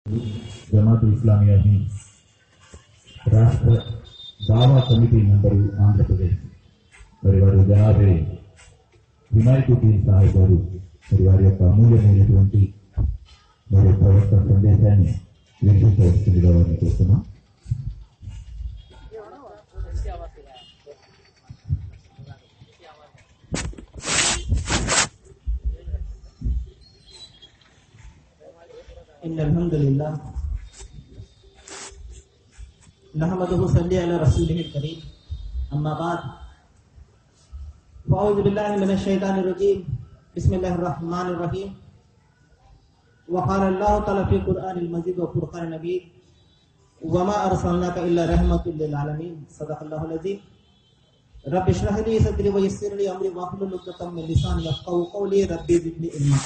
జమాత్ ఇస్లామియాని రాష్ట్ర దావా committee member Andhra Pradesh మరి వారు జనాబే వినాయకుద్దీన్ సాహెబ్ గారు మరి వారి యొక్క అమూల్యమైనటువంటి మరి ప్రవక్త సందేశాన్ని వినిపించవలసిందిగా వారిని చూస్తున్నాం إن الحمد لله نحمده صلي على رسوله الكريم أما بعد فأعوذ بالله من الشيطان الرجيم بسم الله الرحمن الرحيم وقال الله تعالى في القرآن المجيد وفرقان النبي وما أرسلناك إلا رحمة للعالمين صدق الله العظيم رب اشرح لي صدري ويسر لي أمري واحلل عقدة من لساني يفقهوا قولي ربي زدني علما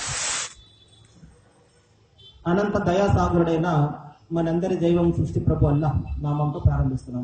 అనంత దయాసాగరుడైన మనందరి దైవం సృష్టి ప్రభు అల్లా నామంతో ప్రారంభిస్తున్నాం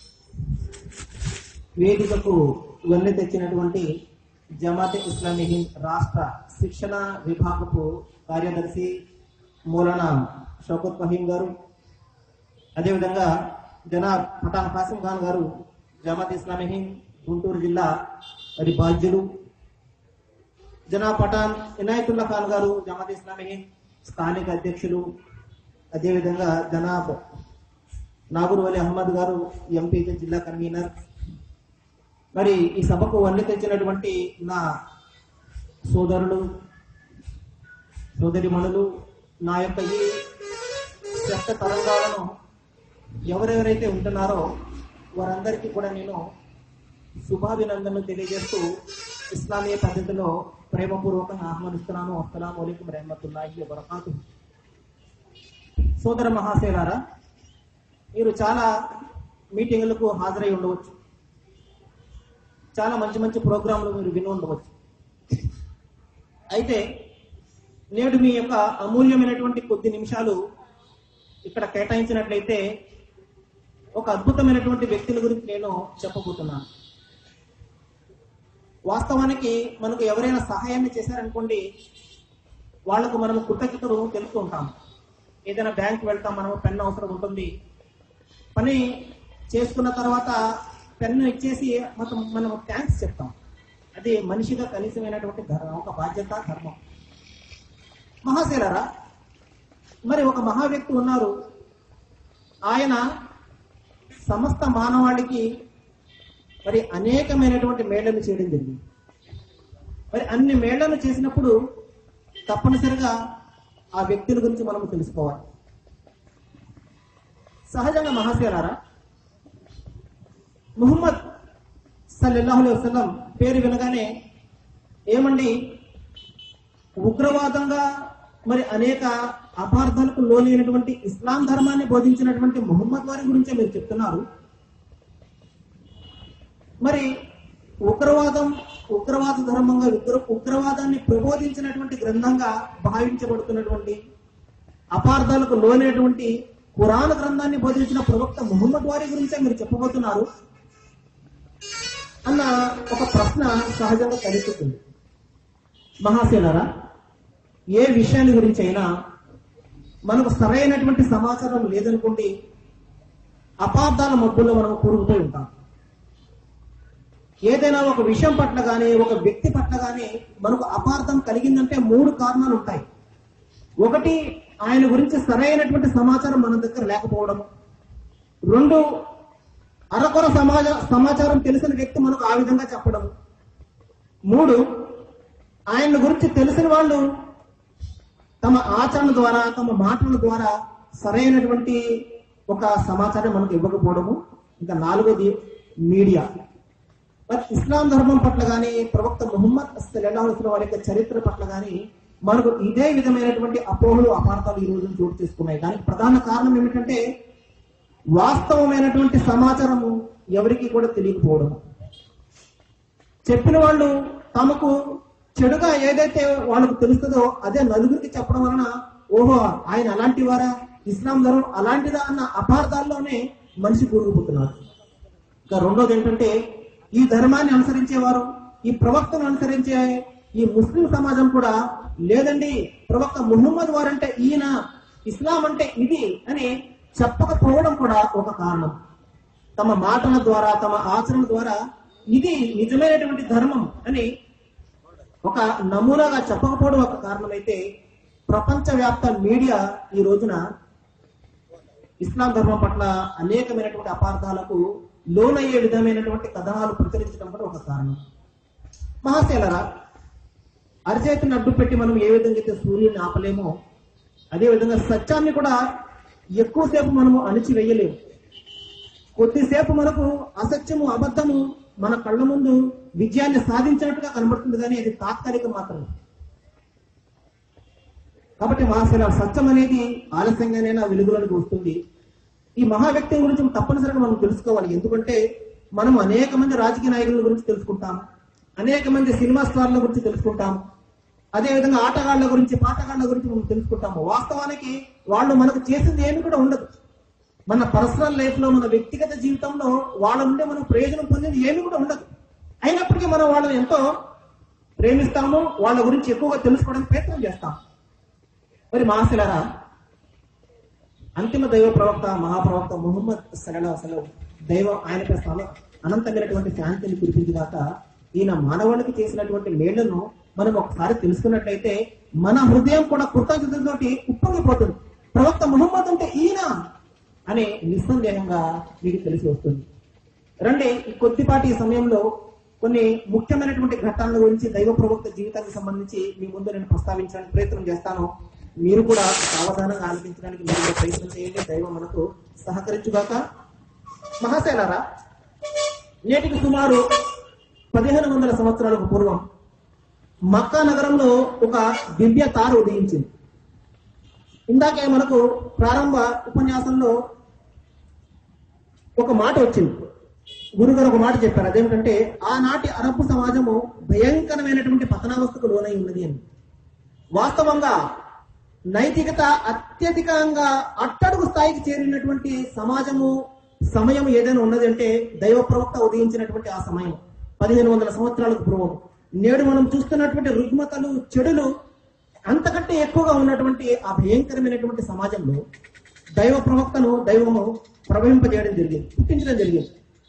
వేదికకు వెన్ను తెచ్చినటువంటి జమాతే ఇస్లామీ హింద్ రాష్ట్ర శిక్షణ విభాగపు కార్యదర్శి మౌలానా షౌకత్ ఫహీం గారు అదేవిధంగా జనాబ్ పఠాన్ కాసిం ఖాన్ గారు జమాత్ ఇస్లామీ హింద్ గుంటూరు జిల్లా మరి బాధ్యులు జనాబ్ పఠాన్ ఇనాయతుల్లా ఖాన్ గారు జమాత్ ఇస్లామీ హింద్ స్థానిక అధ్యక్షులు అదేవిధంగా జనాబ్ నాగూర్ వలి అహ్మద్ గారు ఎంపీకి జిల్లా కన్వీనర్ మరి ఈ సభకు వన్నె తెచ్చినటువంటి నా సోదరులు సోదరిమణులు నా యొక్క ఈ శబ్ద తరంగాలను ఎవరెవరైతే ఉంటున్నారో వారందరికీ కూడా నేను శుభాభినందనలు తెలియజేస్తూ ఇస్లామీయ పద్ధతిలో ప్రేమపూర్వకంగా ఆహ్వానిస్తున్నాను అస్సలం అయికం రహమతుల్లాహి వబర్కాతు సోదర మహాశేలారా మీరు చాలా మీటింగులకు హాజరై ఉండవచ్చు చాలా మంచి మంచి ప్రోగ్రాంలు మీరు విని ఉండవచ్చు అయితే నేడు మీ యొక్క అమూల్యమైనటువంటి కొద్ది నిమిషాలు ఇక్కడ కేటాయించినట్లయితే ఒక అద్భుతమైనటువంటి వ్యక్తుల గురించి నేను చెప్పబోతున్నాను వాస్తవానికి మనకు ఎవరైనా సహాయాన్ని చేశారనుకోండి వాళ్లకు మనం కృతజ్ఞతలు తెలుస్తూ ఉంటాం ఏదైనా బ్యాంక్ వెళ్తాం మనము పెన్ అవసరం ఉంటుంది పని చేసుకున్న తర్వాత పెన్ను ఇచ్చేసి మనం మనం థ్యాంక్స్ చెప్తాం అది మనిషిగా కనీసమైనటువంటి ధర్మం ఒక బాధ్యత ధర్మం మహాశీలరా మరి ఒక మహా వ్యక్తి ఉన్నారు ఆయన సమస్త మానవాళికి మరి అనేకమైనటువంటి మేళ్లను చేయడం జరిగింది మరి అన్ని మేళ్లను చేసినప్పుడు తప్పనిసరిగా ఆ వ్యక్తుల గురించి మనం తెలుసుకోవాలి సహజంగా మహాశివరారా ముహమ్మద్ సల్లల్లాహు అలైహి వసల్లం పేరు వినగానే ఏమండి ఉగ్రవాదంగా మరి అనేక అపార్థాలకు లోనైనటువంటి ఇస్లాం ధర్మాన్ని బోధించినటువంటి ముహమ్మద్ వారి గురించే మీరు చెప్తున్నారు మరి ఉగ్రవాదం ఉగ్రవాద ధర్మంగా ఉగ్ర ఉగ్రవాదాన్ని ప్రబోధించినటువంటి గ్రంథంగా భావించబడుతున్నటువంటి అపార్థాలకు లోనైనటువంటి పురాణ గ్రంథాన్ని బోధించిన ప్రవక్త ముహమ్మద్ వారి గురించే మీరు చెప్పబోతున్నారు అన్న ఒక ప్రశ్న సహజంగా కలుగుతుంది మహాసేనారా ఏ విషయాన్ని గురించి అయినా మనకు సరైనటువంటి సమాచారం లేదనుకోండి అపార్థాల మబ్బుల్లో మనం కూరుకుపోయి ఉంటాం ఏదైనా ఒక విషయం పట్ల కానీ ఒక వ్యక్తి పట్ల కానీ మనకు అపార్థం కలిగిందంటే మూడు కారణాలు ఉంటాయి ఒకటి ఆయన గురించి సరైనటువంటి సమాచారం మన దగ్గర లేకపోవడం రెండు అరకొర సమాజ సమాచారం తెలిసిన వ్యక్తి మనకు ఆ విధంగా చెప్పడం మూడు ఆయన గురించి తెలిసిన వాళ్ళు తమ ఆచరణ ద్వారా తమ మాటల ద్వారా సరైనటువంటి ఒక సమాచారం మనకు ఇవ్వకపోవడము ఇంకా నాలుగోది మీడియా మరి ఇస్లాం ధర్మం పట్ల కానీ ప్రవక్త ముహమ్మద్ అస్సలం వారి యొక్క చరిత్ర పట్ల కానీ మనకు ఇదే విధమైనటువంటి అపోహలు అపార్థాలు ఈ రోజు చోటు చేసుకున్నాయి దానికి ప్రధాన కారణం ఏమిటంటే వాస్తవమైనటువంటి సమాచారము ఎవరికి కూడా తెలియకపోవడం చెప్పిన వాళ్ళు తమకు చెడుగా ఏదైతే వాళ్ళకు తెలుస్తుందో అదే నలుగురికి చెప్పడం వలన ఓహో ఆయన అలాంటి వారా ఇస్లాం ధర్మం అలాంటిదా అన్న అపార్థాల్లోనే మనిషి కూరుకుపోతున్నారు ఇంకా రెండోది ఏంటంటే ఈ ధర్మాన్ని అనుసరించేవారు ఈ ప్రవక్తను అనుసరించే ఈ ముస్లిం సమాజం కూడా లేదండి ప్రవక్త ముహమ్మద్ వారంటే ఈయన ఇస్లాం అంటే ఇది అని చెప్పకపోవడం కూడా ఒక కారణం తమ మాటల ద్వారా తమ ఆచరణ ద్వారా ఇది నిజమైనటువంటి ధర్మం అని ఒక నమూనాగా చెప్పకపోవడం ఒక కారణమైతే ప్రపంచవ్యాప్త మీడియా ఈ రోజున ఇస్లాం ధర్మం పట్ల అనేకమైనటువంటి అపార్థాలకు లోనయ్యే విధమైనటువంటి కథనాలు ప్రచురించడం కూడా ఒక కారణం మహాశైలరా అరచేతిని అడ్డు పెట్టి మనం ఏ విధంగా అయితే సూర్యుని ఆపలేమో అదే విధంగా సత్యాన్ని కూడా ఎక్కువసేపు మనము అణిచివేయలేము కొద్దిసేపు మనకు అసత్యము అబద్ధము మన కళ్ళ ముందు విజయాన్ని సాధించినట్టుగా కనబడుతుంది కానీ అది తాత్కాలిక మాత్రమే కాబట్టి మహాశైల సత్యం అనేది ఆలస్యంగానైనా వెలుగులోనికి వస్తుంది ఈ మహా వ్యక్తి గురించి తప్పనిసరిగా మనం తెలుసుకోవాలి ఎందుకంటే మనం అనేక మంది రాజకీయ నాయకుల గురించి తెలుసుకుంటాం అనేక మంది సినిమా స్టార్ల గురించి తెలుసుకుంటాం అదే విధంగా ఆటగాళ్ల గురించి పాటగాళ్ల గురించి మనం తెలుసుకుంటాము వాస్తవానికి వాళ్ళు మనకు చేసింది ఏమి కూడా ఉండదు మన పర్సనల్ లైఫ్ లో మన వ్యక్తిగత జీవితంలో వాళ్ళ నుండి మనం ప్రయోజనం పొందేది ఏమి కూడా ఉండదు అయినప్పటికీ మనం వాళ్ళని ఎంతో ప్రేమిస్తాము వాళ్ళ గురించి ఎక్కువగా తెలుసుకోవడానికి ప్రయత్నం చేస్తాం మరి మహాశిలరా అంతిమ దైవ ప్రవక్త మహాప్రవక్త ముహమ్మద్ సలహా అసలు దైవం ఆయనపై స్థానం అనంతమైనటువంటి శాంతిని కురిపించినాక ఈయన మానవునికి చేసినటువంటి మేళ్లను మనం ఒకసారి తెలుసుకున్నట్లయితే మన హృదయం కూడా కృతజ్ఞతలతోటి ఉప్పొంగిపోతుంది ప్రవక్త ముహమ్మద్ అంటే ఈయన అనే నిస్సందేహంగా మీకు తెలిసి వస్తుంది రండి ఈ కొద్దిపాటి సమయంలో కొన్ని ముఖ్యమైనటువంటి ఘట్టాల గురించి దైవ ప్రవక్త జీవితానికి సంబంధించి మీ ముందు నేను ప్రస్తావించడానికి ప్రయత్నం చేస్తాను మీరు కూడా సావధానంగా ఆలోచించడానికి మీరు కూడా ప్రయత్నం చేయండి దైవం మనకు సహకరించుగాక మహాశైలారా నేటికి సుమారు పదిహేను వందల సంవత్సరాలకు పూర్వం మక్కా నగరంలో ఒక దివ్య తార ఉదయించింది ఇందాకే మనకు ప్రారంభ ఉపన్యాసంలో ఒక మాట వచ్చింది గురుగారు ఒక మాట చెప్పారు అదేమిటంటే ఆనాటి అరబ్ సమాజము భయంకరమైనటువంటి పతనావస్థకు లోనై ఉన్నది అని వాస్తవంగా నైతికత అత్యధికంగా అట్టడుగు స్థాయికి చేరినటువంటి సమాజము సమయం ఏదైనా ఉన్నది అంటే దైవ ప్రవక్త ఉదయించినటువంటి ఆ సమయం పదిహేను వందల సంవత్సరాలకు పూర్వం నేడు మనం చూస్తున్నటువంటి రుగ్మతలు చెడులు అంతకంటే ఎక్కువగా ఉన్నటువంటి ఆ భయంకరమైనటువంటి సమాజంలో దైవ ప్రవక్తను దైవము ప్రవహింపజేయడం జరిగింది పుట్టించడం జరిగింది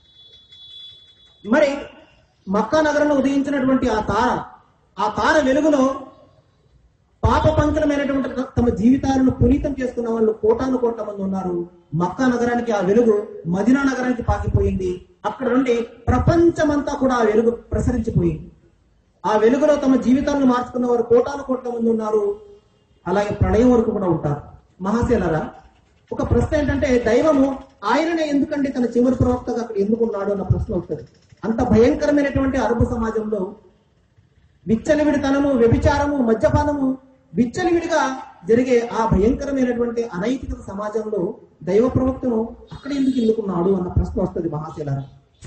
మరి మక్కా నగరంలో ఉదయించినటువంటి ఆ తార ఆ తార వెలుగులో పాప పంకలమైనటువంటి తమ జీవితాలను పునీతం చేసుకున్న వాళ్ళు కోటాను కోట్ల మంది ఉన్నారు మక్కా నగరానికి ఆ వెలుగు మదినా నగరానికి పాకిపోయింది అక్కడ నుండి ప్రపంచమంతా కూడా ఆ వెలుగు ప్రసరించిపోయింది ఆ వెలుగులో తమ జీవితాలను మార్చుకున్న వారు కోటాను కోట్ల మంది ఉన్నారు అలాగే ప్రళయం వరకు కూడా ఉంటారు మహాశీలరా ఒక ప్రశ్న ఏంటంటే దైవము ఆయననే ఎందుకండి తన చివరి ప్రవక్తగా అక్కడ ఎందుకున్నాడు అన్న ప్రశ్న వస్తుంది అంత భయంకరమైనటువంటి అరబు సమాజంలో విచ్చలవిడితనము వ్యభిచారము మద్యపానము విచ్చలవిడిగా జరిగే ఆ భయంకరమైనటువంటి అనైతిక సమాజంలో దైవ ప్రవక్తను అక్కడ ఎందుకు ఎన్నుకున్నాడు అన్న ప్రశ్న వస్తుంది మహాశీలారా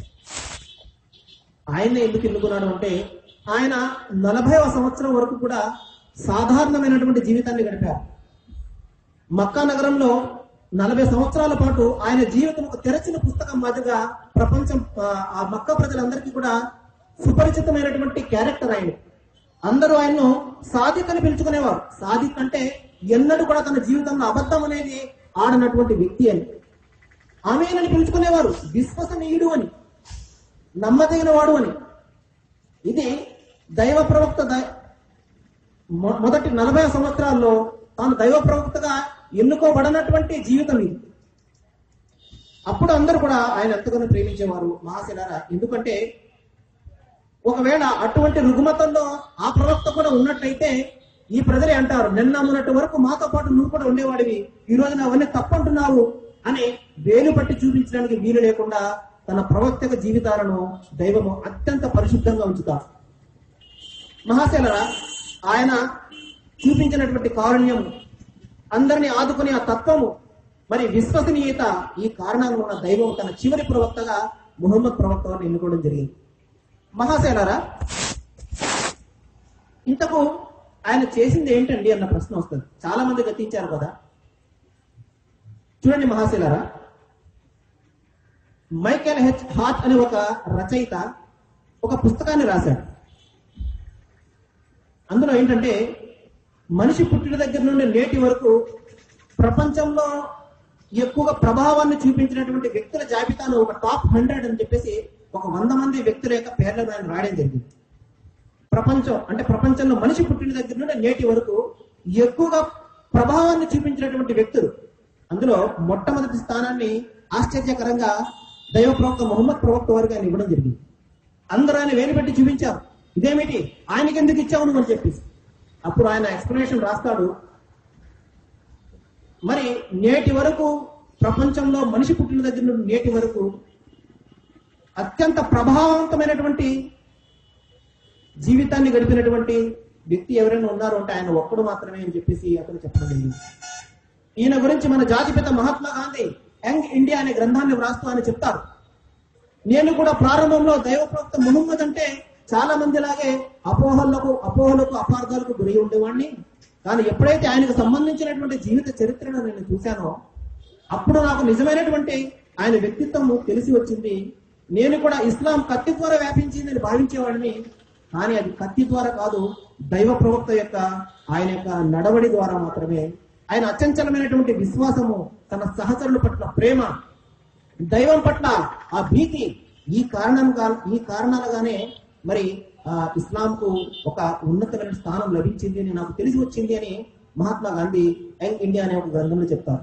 ఆయన్నే ఎందుకు ఎన్నుకున్నాడు అంటే ఆయన నలభైవ సంవత్సరం వరకు కూడా సాధారణమైనటువంటి జీవితాన్ని గడిపారు మక్కా నగరంలో నలభై సంవత్సరాల పాటు ఆయన జీవితం ఒక తెరచిన పుస్తకం మాదిరిగా ప్రపంచం ఆ, ఆ మక్కా ప్రజలందరికీ కూడా సుపరిచితమైనటువంటి క్యారెక్టర్ ఆయన అందరూ ఆయన్ను సాదిక్ అని పిలుచుకునేవారు సాదిక్ అంటే ఎన్నడూ కూడా తన జీవితంలో అబద్ధం అనేది ఆడనటువంటి వ్యక్తి అని ఆమెనని పిలుచుకునేవారు విశ్వసనీయుడు అని నమ్మదగిన వాడు అని ఇది దైవ ప్రవక్త దై- మొ- మొదటి నలభై సంవత్సరాల్లో తాను దైవ ప్రవక్తగా ఎన్నుకోబడినటువంటి జీవితం ఇది అప్పుడు అందరూ కూడా ఆయన ఎంతగానో ప్రేమించేవారు మహాశిలారా ఎందుకంటే ఒకవేళ అటువంటి రుగ్మతంలో ఆ ప్రవక్త కూడా ఉన్నట్లయితే ఈ ప్రజలే అంటారు నిన్న మొన్నటి వరకు మాతో పాటు నువ్వు కూడా ఉండేవాడివి ఈ రోజు నువ్వు అవన్నీ తప్పంటున్నావు అని వేలు పట్టి చూపించడానికి వీలు లేకుండా తన ప్రవక్తక జీవితాలను దైవము అత్యంత పరిశుద్ధంగా ఉంచుతారు మహాశైలరా ఆయన చూపించినటువంటి కారుణ్యం అందరినీ ఆదుకునే ఆ తత్వము మరి విశ్వసనీయత ఈ కారణాలు ఉన్న దైవం తన చివరి ప్రవక్తగా ముహమ్మద్ ప్రవక్తను ఎన్నుకోవడం జరిగింది మహాశైలరా ఇంతకు ఆయన చేసింది ఏంటండి అన్న ప్రశ్న వస్తుంది చాలా మంది గతించారు కదా చూడండి మహాశైలరా మైకేల్ హెచ్ హార్ట్ అనే ఒక రచయిత ఒక పుస్తకాన్ని రాశాడు అందులో ఏంటంటే మనిషి పుట్టిన దగ్గర నుండి నేటి వరకు ప్రపంచంలో ఎక్కువగా ప్రభావాన్ని చూపించినటువంటి వ్యక్తుల జాబితాను ఒక టాప్ హండ్రెడ్ అని చెప్పేసి ఒక వంద మంది వ్యక్తుల యొక్క పేర్లను ఆయన రాయడం జరిగింది ప్రపంచం అంటే ప్రపంచంలో మనిషి పుట్టిన దగ్గర నుండి నేటి వరకు ఎక్కువగా ప్రభావాన్ని చూపించినటువంటి వ్యక్తులు అందులో మొట్టమొదటి స్థానాన్ని ఆశ్చర్యకరంగా దైవ ప్రవక్త మొహమ్మద్ ప్రవక్త వారికి ఆయన ఇవ్వడం జరిగింది అందరూ ఆయన వేలు పెట్టి చూపించారు ఇదేమిటి ఆయనకి ఎందుకు ఇచ్చావు నువ్వు అని చెప్పేసి అప్పుడు ఆయన ఎక్స్ప్లెనేషన్ రాస్తాడు మరి నేటి వరకు ప్రపంచంలో మనిషి పుట్టిన దగ్గర నుండి నేటి వరకు అత్యంత ప్రభావవంతమైనటువంటి జీవితాన్ని గడిపినటువంటి వ్యక్తి ఎవరైనా ఉన్నారు అంటే ఆయన ఒక్కడు మాత్రమే అని చెప్పేసి అతను చెప్పడం జరిగింది ఈయన గురించి మన జాతిపిత మహాత్మా గాంధీ యంగ్ ఇండియా అనే గ్రంథాన్ని వ్రాస్తూ ఆయన చెప్తారు నేను కూడా ప్రారంభంలో దైవ ప్రవక్త ముహమ్మద్ అంటే చాలా మంది లాగే అపోహలకు అపోహలకు అపార్థాలకు గురి ఉండేవాడిని కానీ ఎప్పుడైతే ఆయనకు సంబంధించినటువంటి జీవిత చరిత్రను నేను చూశానో అప్పుడు నాకు నిజమైనటువంటి ఆయన వ్యక్తిత్వం తెలిసి వచ్చింది నేను కూడా ఇస్లాం కత్తి ద్వారా వ్యాపించిందని భావించేవాడిని కానీ అది కత్తి ద్వారా కాదు దైవ ప్రవక్త యొక్క ఆయన యొక్క నడవడి ద్వారా మాత్రమే ఆయన అచంచలమైనటువంటి విశ్వాసము తన సహచరుల పట్ల ప్రేమ దైవం పట్ల ఆ భీతి ఈ కారణంగా ఈ కారణాలుగానే మరి ఆ ఇస్లాంకు ఒక ఉన్నతమైన స్థానం లభించింది అని నాకు తెలిసి వచ్చింది అని మహాత్మా గాంధీ యంగ్ ఇండియా అనే ఒక గ్రంథంలో చెప్తారు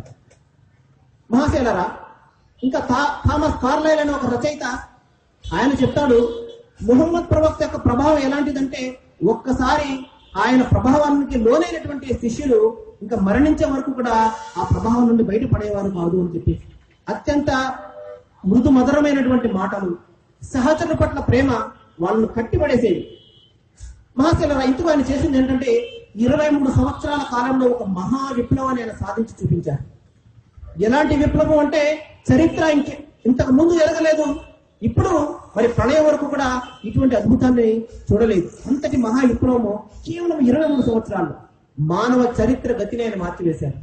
మహాశైలరా ఇంకా థా- థామస్ కార్లైల్ అనే ఒక రచయిత ఆయన చెప్తాడు ముహమ్మద్ ప్రవక్త యొక్క ప్రభావం ఎలాంటిదంటే ఒక్కసారి ఆయన ప్రభావానికి లోనైనటువంటి శిష్యులు ఇంకా మరణించే వరకు కూడా ఆ ప్రభావం నుండి బయటపడేవారు కాదు అని చెప్పి అత్యంత మృదు మధురమైనటువంటి మాటలు సహచరుల పట్ల ప్రేమ వాళ్ళను కట్టిపడేసేవి మహాశైలరా ఇందుకు ఆయన చేసింది ఏంటంటే ఇరవై మూడు సంవత్సరాల కాలంలో ఒక మహా విప్లవాన్ని ఆయన సాధించి చూపించారు ఎలాంటి విప్లవం అంటే చరిత్ర ఇంక ఇంతకు ముందు జరగలేదు ఇప్పుడు మరి ప్రళయం వరకు కూడా ఇటువంటి అద్భుతాన్ని చూడలేదు అంతటి మహా విప్లవము కేవలం ఇరవై మూడు సంవత్సరాల్లో మానవ చరిత్ర గతిని ఆయన మార్చివేశారు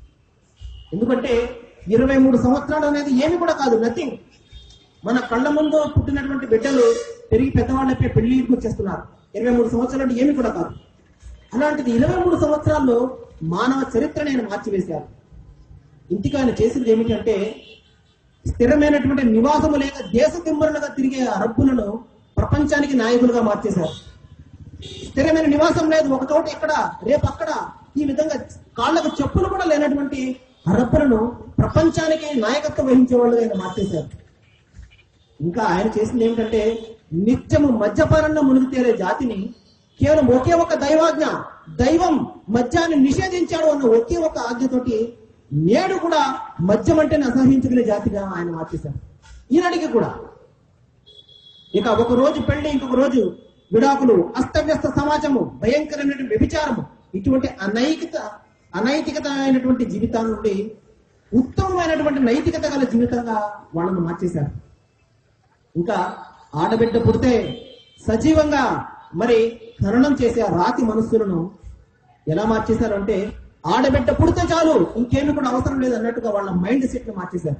ఎందుకంటే ఇరవై మూడు సంవత్సరాలు అనేది ఏమి కూడా కాదు నథింగ్ మన కళ్ళ ముందు పుట్టినటువంటి బిడ్డలు పెరిగి పెద్దవాళ్ళపై పెళ్లికి వచ్చేస్తున్నారు ఇరవై మూడు సంవత్సరాలు అంటే ఏమి కూడా కాదు అలాంటిది ఇరవై మూడు సంవత్సరాల్లో మానవ చరిత్రని ఆయన మార్చివేశారు ఇంటికి ఆయన చేసింది ఏమిటి అంటే స్థిరమైనటువంటి నివాసము లేక దేశ దిమ్మరులుగా తిరిగే అరబ్బులను ప్రపంచానికి నాయకులుగా మార్చేశారు స్థిరమైన నివాసం లేదు ఒక చోట ఇక్కడ రేపు అక్కడ ఈ విధంగా కాళ్ళకు చెప్పులు కూడా లేనటువంటి అరబ్బులను ప్రపంచానికి నాయకత్వం వహించే వాళ్ళుగా ఆయన మార్చేశారు ఇంకా ఆయన చేసింది ఏమిటంటే నిత్యము మద్యపానంలో మునిగి తేలే జాతిని కేవలం ఒకే ఒక దైవాజ్ఞ దైవం మద్యాన్ని నిషేధించాడు అన్న ఒకే ఒక ఆజ్ఞతోటి నేడు కూడా మద్యం అంటేనే అసహించుకునే జాతిగా ఆయన మార్చేశారు ఈనాటికి కూడా ఇక ఒక రోజు పెళ్లి ఇంకొక రోజు విడాకులు అస్తవ్యస్త సమాజము భయంకరమైన వ్యభిచారము ఇటువంటి అనైతిక అనైతికత అయినటువంటి జీవితాల నుండి ఉత్తమమైనటువంటి నైతికత గల జీవితంగా వాళ్ళను మార్చేశారు ఇంకా ఆడబిడ్డ పుడితే సజీవంగా మరి ఖననం చేసే ఆ రాతి మనస్సులను ఎలా మార్చేశారు అంటే ఆడబిడ్డ పుడితే చాలు ఇంకేమి కూడా అవసరం లేదు అన్నట్టుగా వాళ్ళ మైండ్ సెట్ ని మార్చేశారు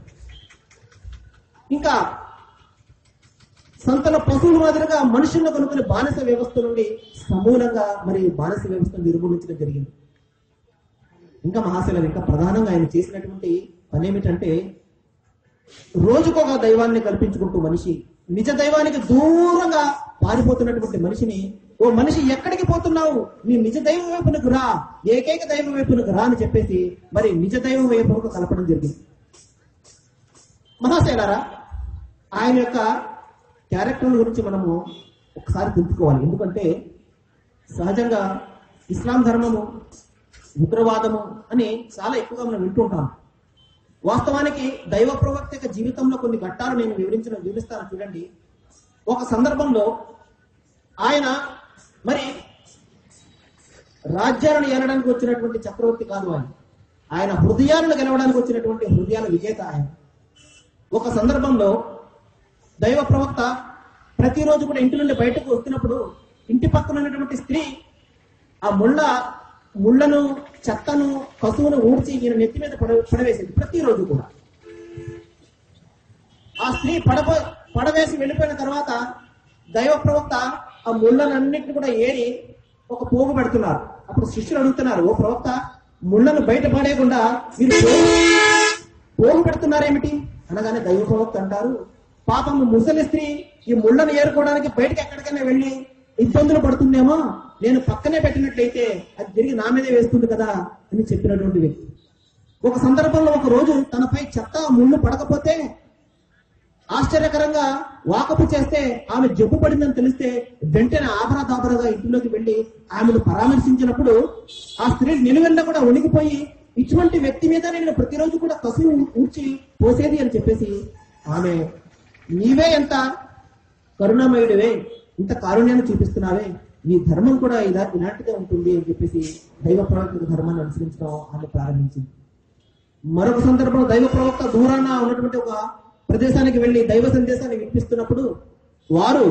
ఇంకా సంతల పశువుల మాదిరిగా మనుషులను కనుక్కుని బానిస వ్యవస్థ నుండి సమూలంగా మరి బానిస వ్యవస్థను నిర్మూలించడం జరిగింది ఇంకా మహాశైలం ఇంకా ప్రధానంగా ఆయన చేసినటువంటి పని ఏమిటంటే రోజుకొక దైవాన్ని కల్పించుకుంటూ మనిషి నిజ దైవానికి దూరంగా పారిపోతున్నటువంటి మనిషిని ఓ మనిషి ఎక్కడికి పోతున్నావు నీ నిజ దైవం వైపునకు రా ఏకైక దైవం వైపునకు రా అని చెప్పేసి మరి నిజ దైవం వైపునకు కలపడం జరిగింది మహాశైలారా ఆయన యొక్క క్యారెక్టర్ గురించి మనము ఒకసారి తెలుసుకోవాలి ఎందుకంటే సహజంగా ఇస్లాం ధర్మము ఉగ్రవాదము అని చాలా ఎక్కువగా మనం వింటుంటాం వాస్తవానికి దైవ ప్రవక్త యొక్క జీవితంలో కొన్ని ఘట్టాలు నేను వివరించిన వివరిస్తాను చూడండి ఒక సందర్భంలో ఆయన మరి రాజ్యాలను ఏలడానికి వచ్చినటువంటి చక్రవర్తి కాదు ఆయన ఆయన హృదయాలను గెలవడానికి వచ్చినటువంటి హృదయాల విజేత ఆయన ఒక సందర్భంలో దైవ ప్రవక్త ప్రతిరోజు కూడా ఇంటి నుండి బయటకు వస్తున్నప్పుడు ఇంటి పక్కన ఉన్నటువంటి స్త్రీ ఆ ముళ్ళ ముళ్ళను చెత్తను కసువును ఊడ్చి ఈయన నెత్తి మీద పడ పడవేసింది ప్రతిరోజు కూడా ఆ స్త్రీ పడప పడవేసి వెళ్ళిపోయిన తర్వాత దైవ ప్రవక్త ఆ ముళ్ళనన్నింటిని కూడా ఏరి ఒక పోగు పెడుతున్నారు అప్పుడు శిష్యులు అడుగుతున్నారు ఓ ప్రవక్త ముళ్ళను బయట పడేయకుండా మీరు పోగు- పోగు పెడుతున్నారేమిటి అనగానే దైవ ప్రవక్త అంటారు పాపం ముసలి స్త్రీ ఈ ముళ్ళను ఏరుకోవడానికి బయటకి ఎక్కడికైనా వెళ్ళి ఇబ్బందులు పడుతుందేమో నేను పక్కనే పెట్టినట్లయితే అది తిరిగి నా మీదే వేస్తుంది కదా అని చెప్పినటువంటి వ్యక్తి ఒక సందర్భంలో ఒక రోజు తనపై చెత్త ముళ్ళు పడకపోతే ఆశ్చర్యకరంగా వాకపు చేస్తే ఆమె జబ్బు పడిందని తెలిస్తే వెంటనే ఆభరా దాబరాగా ఇంటిలోకి వెళ్లి ఆమెను పరామర్శించినప్పుడు ఆ స్త్రీ నిలువెల్ల కూడా వణికిపోయి ఇటువంటి వ్యక్తి మీద నేను ప్రతిరోజు కూడా కసువు ఊడ్చి పోసేది అని చెప్పేసి ఆమె నీవే ఎంత కరుణామయుడివే ఇంత కారుణ్యాన్ని చూపిస్తున్నావే నీ ధర్మం కూడా ఇలా ఇలాంటిదే ఉంటుంది అని చెప్పేసి దైవ ప్రవక్త ధర్మాన్ని అనుసరించడం ఆమె ప్రారంభించింది మరొక సందర్భంలో దైవ ప్రవక్త దూరాన ఉన్నటువంటి ఒక ప్రదేశానికి వెళ్లి దైవ సందేశాన్ని వినిపిస్తున్నప్పుడు వారు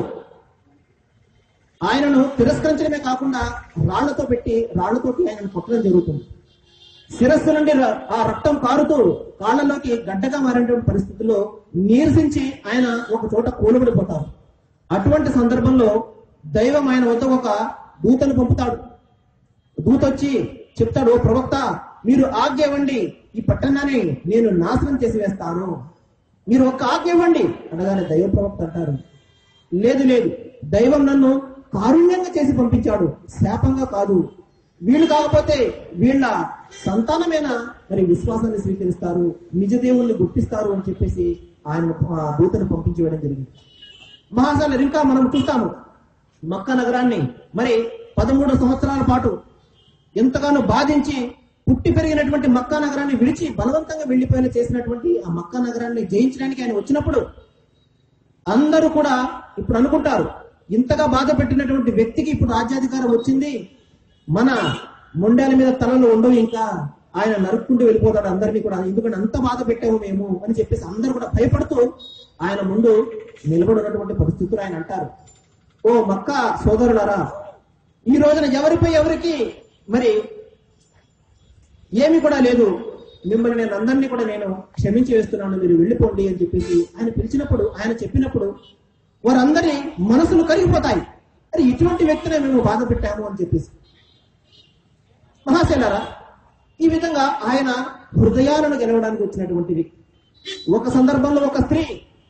ఆయనను తిరస్కరించడమే కాకుండా రాళ్లతో పెట్టి రాళ్లతోటి ఆయనను కొట్టడం జరుగుతుంది శిరస్సు నుండి ర- ఆ రక్తం కారుతూ కాళ్ళలోకి గడ్డగా మారినటువంటి పరిస్థితుల్లో నీరసించి ఆయన ఒక చోట కూలబడిపోతారు అటువంటి సందర్భంలో దైవం ఆయన వద్ద ఒక దూతను పంపుతాడు దూత వచ్చి చెప్తాడు "ఓ ప్రవక్త మీరు ఆజ్ఞ ఇవ్వండి ఈ పట్టణాన్ని నేను నాశనం చేసి వేస్తాను మీరు ఒక్క ఆజ్ఞ ఇవ్వండి అనగానే దైవ ప్రవక్త అంటారు లేదు లేదు దైవం నన్ను కారుణ్యంగా చేసి పంపించాడు శాపంగా కాదు వీళ్ళు కాకపోతే వీళ్ళ సంతానమైన మరి విశ్వాసాన్ని స్వీకరిస్తారు నిజ దేవుణ్ణి గుర్తిస్తారు అని చెప్పేసి ఆయన ఆ దూతను పంపించి వేయడం జరిగింది మహాశాలు ఇంకా మనం చూస్తాము మక్కా నగరాన్ని మరి పదమూడు సంవత్సరాల పాటు ఎంతగానో బాధించి పుట్టి పెరిగినటువంటి మక్కా నగరాన్ని విడిచి బలవంతంగా వెళ్లిపోయిన చేసినటువంటి ఆ మక్కా నగరాన్ని జయించడానికి ఆయన వచ్చినప్పుడు అందరూ కూడా ఇప్పుడు అనుకుంటారు ఇంతగా బాధ పెట్టినటువంటి వ్యక్తికి ఇప్పుడు రాజ్యాధికారం వచ్చింది మన మొండాల మీద తలలు ఉండవు ఇంకా ఆయన నరుక్కుంటూ వెళ్ళిపోతాడు అందరినీ కూడా ఎందుకంటే అంత బాధ పెట్టాము మేము అని చెప్పేసి అందరూ కూడా భయపడుతూ ఆయన ముందు నిలబడినటువంటి పరిస్థితులు ఆయన అంటారు ఓ మక్క సోదరులారా ఈ రోజున ఎవరిపై ఎవరికి మరి ఏమి కూడా లేదు మిమ్మల్ని నేను అందరినీ కూడా నేను క్షమించి వేస్తున్నాను మీరు వెళ్ళిపోండి అని చెప్పేసి ఆయన పిలిచినప్పుడు ఆయన చెప్పినప్పుడు వారందరి మనసులు కరిగిపోతాయి అరే ఇటువంటి వ్యక్తినే మేము బాధ పెట్టాము అని చెప్పేసి మహాశైలారా ఈ విధంగా ఆయన హృదయాలను గెలవడానికి వచ్చినటువంటి వ్యక్తి ఒక సందర్భంలో ఒక స్త్రీ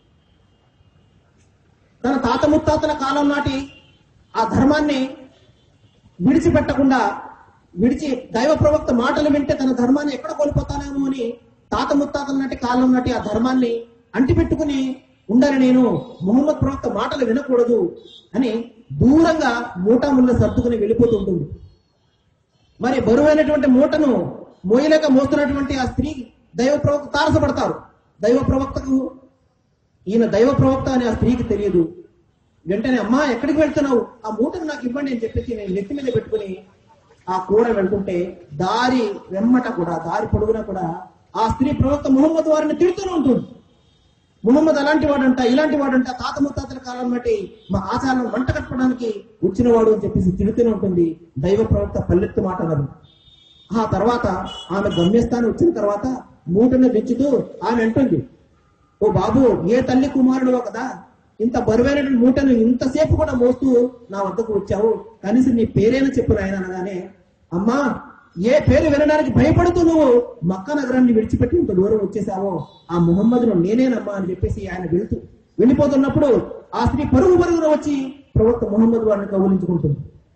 తన తాత ముత్తాతల కాలం నాటి ఆ ధర్మాన్ని విడిచిపెట్టకుండా విడిచి దైవ ప్రవక్త మాటలు వింటే తన ధర్మాన్ని ఎక్కడ కోల్పోతానేమో అని తాత ముత్తాతల నాటి కాలం నాటి ఆ ధర్మాన్ని అంటిపెట్టుకుని ఉండాలి నేను మొహమ్మద్ ప్రవక్త మాటలు వినకూడదు అని దూరంగా మూటా ముళ్ళ సర్దుకుని వెళ్ళిపోతుంటుంది మరి బరువైనటువంటి మూటను మోయలేక మోస్తున్నటువంటి ఆ స్త్రీ దైవ ప్రవక్త తారసపడతారు దైవ ప్రవక్తకు ఈయన దైవ ప్రవక్త అని ఆ స్త్రీకి తెలియదు వెంటనే అమ్మా ఎక్కడికి వెళ్తున్నావు ఆ మూటను నాకు ఇవ్వండి అని చెప్పేసి నేను నెత్తి మీద పెట్టుకుని ఆ కూర వెళ్తుంటే దారి వెమ్మట కూడా దారి పొడుగున కూడా ఆ స్త్రీ ప్రవక్త ముహమ్మద్ వారిని తిడుతూనే ఉంటుంది ముహమ్మద్ అలాంటి వాడంట ఇలాంటి వాడంట తాత ముత్తాతల కాలం బట్టి మా ఆచారం వంట కట్టడానికి వచ్చినవాడు అని చెప్పేసి తిడుతూనే ఉంటుంది దైవ ప్రవక్త పల్లెత్తు మాట అనదు ఆ తర్వాత ఆమె గమ్యస్థానం వచ్చిన తర్వాత మూటను దించుతూ ఆమె అంటుంది ఓ బాబు ఏ తల్లి కుమారుడు కదా ఇంత బరువైనటువంటి మూటను ఇంతసేపు కూడా మోస్తూ నా వద్దకు వచ్చావు కనీసం నీ పేరైనా చెప్పు నాయన అనగానే అమ్మా ఏ పేరు వినడానికి భయపడుతూ నువ్వు మక్కా నగరాన్ని విడిచిపెట్టి ఇంత దూరం వచ్చేసావో ఆ ముహమ్మదును నేనేనమ్మా అని చెప్పేసి ఆయన వెళుతూ వెళ్ళిపోతున్నప్పుడు ఆ స్త్రీ పరుగు పరుగున వచ్చి ప్రవక్త ముహమ్మద్ వారిని కౌలించుకుంటుంది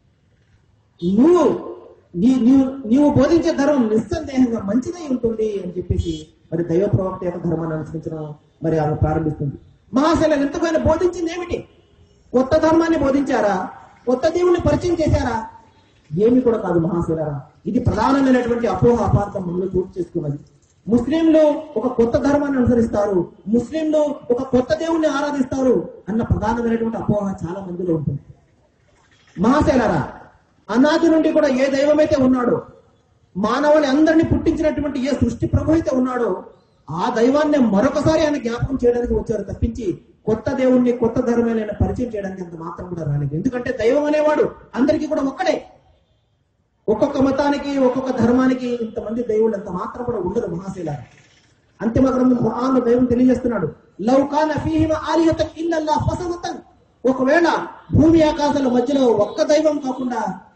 నువ్వు నీ నీవు నీవు బోధించే ధర్మం నిస్సందేహంగా మంచిదై ఉంటుంది అని చెప్పేసి మరి దైవ ప్రవక్త యొక్క ధర్మాన్ని అనుసరించడం మరి ఆమె ప్రారంభిస్తుంది మహాశైలం ఎంతగానో బోధించింది ఏమిటి కొత్త ధర్మాన్ని బోధించారా కొత్త దేవుణ్ణి పరిచయం చేశారా ఏమి కూడా కాదు మహాశైలరా ఇది ప్రధానమైనటువంటి అపోహ అపార్థం మనలో చోటు చేసుకున్నది ముస్లింలు ఒక కొత్త ధర్మాన్ని అనుసరిస్తారు ముస్లింలు ఒక కొత్త దేవుణ్ణి ఆరాధిస్తారు అన్న ప్రధానమైనటువంటి అపోహ చాలా మందిలో ఉంటుంది మహాశైలరా అనాది నుండి కూడా ఏ దైవమైతే ఉన్నాడో మానవుని అందరినీ పుట్టించినటువంటి ఏ సృష్టి ప్రభు అయితే ఉన్నాడో ఆ దైవాన్ని మరొకసారి ఆయన జ్ఞాపకం చేయడానికి వచ్చారు తప్పించి కొత్త దేవుణ్ణి కొత్త ధర్మాన్ని ఆయన పరిచయం చేయడానికి అంత మాత్రం కూడా రాలేదు ఎందుకంటే దైవం అనేవాడు అందరికీ కూడా ఒక్కడే ఒక్కొక్క మతానికి ఒక్కొక్క ధర్మానికి ఇంతమంది దేవుళ్ళు అంత మాత్రం కూడా ఉండరు మహాశైల అంతిమ గ్రంథం ఖురాన్లో దైవం తెలియజేస్తున్నాడు లౌకాన ఫీహిమ ఆలిహతం ఇల్లల్లా ఫసదతన్ ఒకవేళ భూమి ఆకాశాల మధ్యలో ఒక్క దైవం కాకుండా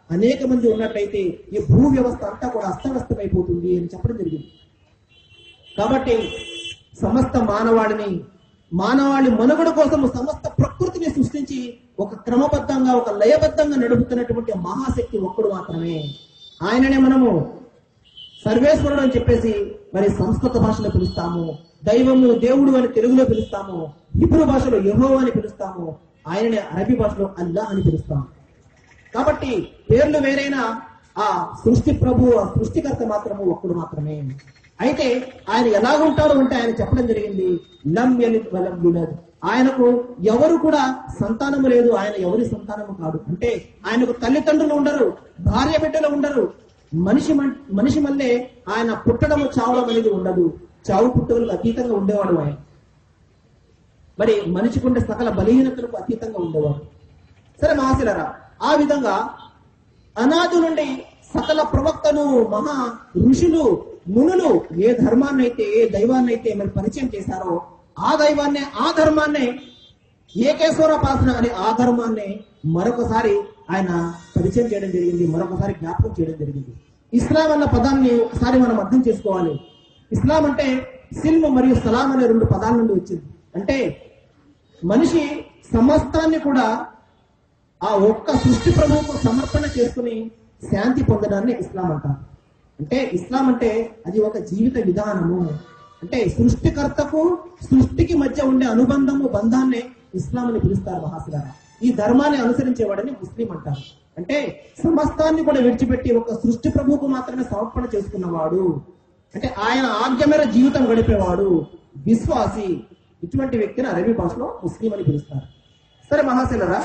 అనేక మంది ఉన్నట్లయితే ఈ భూ వ్యవస్థ అంతా కూడా అస్తవ్యస్తమైపోతుంది అని చెప్పడం జరిగింది కాబట్టి సమస్త మానవాళిని మానవాళి మనుగడ కోసం సమస్త ప్రకృతిని సృష్టించి ఒక క్రమబద్ధంగా ఒక లయబద్ధంగా నడుపుతున్నటువంటి మహాశక్తి ఒక్కడు మాత్రమే ఆయననే మనము సర్వేశ్వరుడు అని చెప్పేసి మరి సంస్కృత భాషలో పిలుస్తాము దైవము దేవుడు అని తెలుగులో పిలుస్తాము హిబ్రూ భాషలో యహో అని పిలుస్తాము ఆయననే అరబీ భాషలో అల్లా అని పిలుస్తాము కాబట్టి పేర్లు వేరైనా ఆ సృష్టి ప్రభు ఆ సృష్టికర్త మాత్రము ఒక్కడు మాత్రమే అయితే ఆయన ఎలాగుంటాడు అంటే ఆయన చెప్పడం జరిగింది లం యలిద్ వలం యులద్ ఆయనకు ఎవరు కూడా సంతానము లేదు ఆయన ఎవరి సంతానము కాదు అంటే ఆయనకు తల్లిదండ్రులు ఉండరు భార్య బిడ్డలు ఉండరు మనిషి మన్- మనిషి మళ్ళీ ఆయన పుట్టడము చావడం అనేది ఉండదు చావు పుట్టుకలకు అతీతంగా ఉండేవాడు ఆయన మరి మనిషికుండే సకల బలహీనతలకు అతీతంగా ఉండేవాడు సరే మహాశిలరా ఆ విధంగా అనాది నుండి సకల ప్రవక్తలు మహా ఋషులు మునులు ఏ ధర్మాన్ని అయితే ఏ దైవాన్ని అయితే మరి పరిచయం చేశారో ఆ దైవాన్నే ఆ ధర్మాన్నే ఏకేశ్వరోపాసన అనే ఆ ధర్మాన్ని మరొకసారి ఆయన పరిచయం చేయడం జరిగింది మరొకసారి జ్ఞాపకం చేయడం జరిగింది ఇస్లాం అన్న పదాన్ని ఒకసారి మనం అర్థం చేసుకోవాలి ఇస్లాం అంటే సిల్మ్ మరియు సలాం అనే రెండు పదాల నుండి వచ్చింది అంటే మనిషి సమస్తాన్ని కూడా ఆ ఒక్క సృష్టి ప్రభువుకు సమర్పణ చేసుకుని శాంతి పొందడాన్ని ఇస్లాం అంటారు అంటే ఇస్లాం అంటే అది ఒక జీవిత విధానము అంటే సృష్టికర్తకు సృష్టికి మధ్య ఉండే అనుబంధము బంధాన్ని ఇస్లాం అని పిలుస్తారు మహాశిలారా ఈ ధర్మాన్ని అనుసరించేవాడని ముస్లిం అంటారు అంటే సమస్తాన్ని కూడా విడిచిపెట్టి ఒక సృష్టి ప్రభువుకు మాత్రమే సమర్పణ చేసుకున్నవాడు అంటే ఆయన ఆజ్ఞ మేర జీవితం గడిపేవాడు విశ్వాసి ఇటువంటి వ్యక్తిని అరబీ భాషలో ముస్లిం అని పిలుస్తారు సరే మహాశిలరా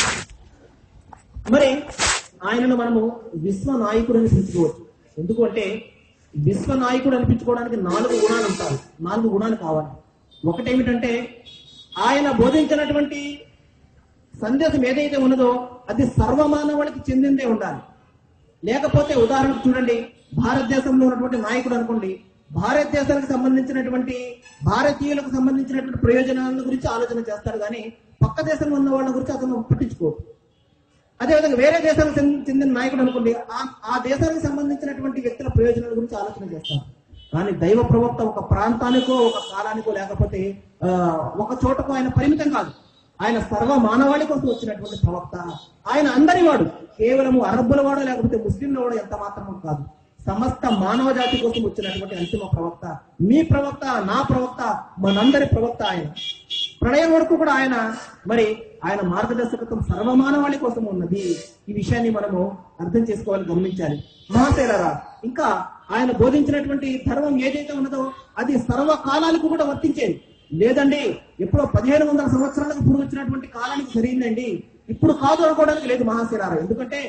మరి ఆయనను మనము విశ్వ నాయకుడు అని పిలుచుకోవచ్చు ఎందుకు అంటే విశ్వ నాయకుడు అనిపించుకోవడానికి నాలుగు గుణాలు ఉంటాయి నాలుగు గుణాలు కావాలి ఒకటేమిటంటే ఆయన బోధించినటువంటి సందేశం ఏదైతే ఉన్నదో అది సర్వమానవాళికి చెందిందే ఉండాలి లేకపోతే ఉదాహరణకు చూడండి భారతదేశంలో ఉన్నటువంటి నాయకుడు అనుకోండి భారతదేశానికి సంబంధించినటువంటి భారతీయులకు సంబంధించినటువంటి ప్రయోజనాల గురించి ఆలోచన చేస్తాడు కానీ పక్క దేశంలో ఉన్న వాళ్ళ గురించి అతను పట్టించుకో అదేవిధంగా వేరే దేశానికి చెందిన చెందిన నాయకుడు అనుకోండి ఆ- ఆ దేశానికి సంబంధించినటువంటి వ్యక్తుల ప్రయోజనాల గురించి ఆలోచన చేస్తారు కానీ దైవ ప్రవక్త ఒక ప్రాంతానికో ఒక కాలానికో లేకపోతే ఆ, ఒక చోటకో ఆయన పరిమితం కాదు ఆయన సర్వ మానవాళి కోసం వచ్చినటువంటి ప్రవక్త ఆయన అందరి వాడు కేవలము అరబ్బుల వాడు లేకపోతే ముస్లింల వాడు ఎంత మాత్రమూ కాదు సమస్త మానవ జాతి కోసం వచ్చినటువంటి అంతిమ ప్రవక్త మీ ప్రవక్త నా ప్రవక్త మనందరి ప్రవక్త ఆయన ప్రళయం వరకు కూడా ఆయన మరి ఆయన మార్గదర్శకత్వం సర్వమానవాళి కోసం ఉన్నది ఈ విషయాన్ని మనము అర్థం చేసుకోవాలి గమనించాలి మహాశైలరా ఇంకా ఆయన బోధించినటువంటి ధర్మం ఏదైతే ఉన్నదో అది సర్వకాలాలకు కూడా వర్తించేది లేదండి ఎప్పుడో పదిహేను వందల సంవత్సరాలకు పూర్వం వచ్చినటువంటి కాలానికి సరైందండి ఇప్పుడు కాదు అనుకోవడానికి లేదు మహాశిలారా ఎందుకంటే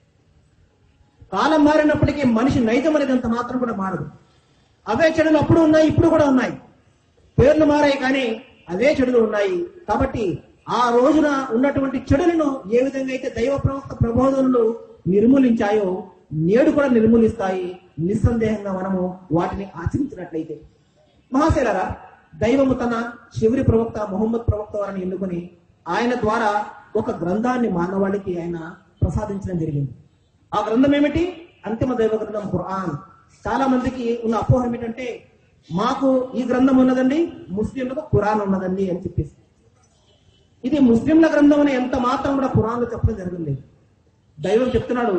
కాలం మారినప్పటికీ మనిషి నైజం అనేది అంత మాత్రం కూడా మారదు అవే చెడులు అప్పుడు ఉన్నాయి ఇప్పుడు కూడా ఉన్నాయి పేర్లు మారాయి కానీ అవే చెడులు ఉన్నాయి కాబట్టి ఆ రోజున ఉన్నటువంటి చెడులను ఏ విధంగా అయితే దైవ ప్రవక్త ప్రబోధనలు నిర్మూలించాయో నేడు కూడా నిర్మూలిస్తాయి నిస్సందేహంగా మనము వాటిని ఆచరించినట్లయితే మహాశైలరా దైవము తన చివరి ప్రవక్త మొహమ్మద్ ప్రవక్త వారిని ఎన్నుకొని ఆయన ద్వారా ఒక గ్రంథాన్ని మానవాళికి ఆయన ప్రసాదించడం జరిగింది ఆ గ్రంథం ఏమిటి అంతిమ దైవ గ్రంథం ఖురాన్ చాలా మందికి ఉన్న అపోహ ఏమిటంటే మాకు ఈ గ్రంథం ఉన్నదండి ముస్లింలకు ఖురాన్ ఉన్నదండి అని చెప్పేసి ఇది ముస్లింల గ్రంథం అని ఎంత మాత్రం కూడా ఖురాన్లో చెప్పడం జరిగింది దైవం చెప్తున్నాడు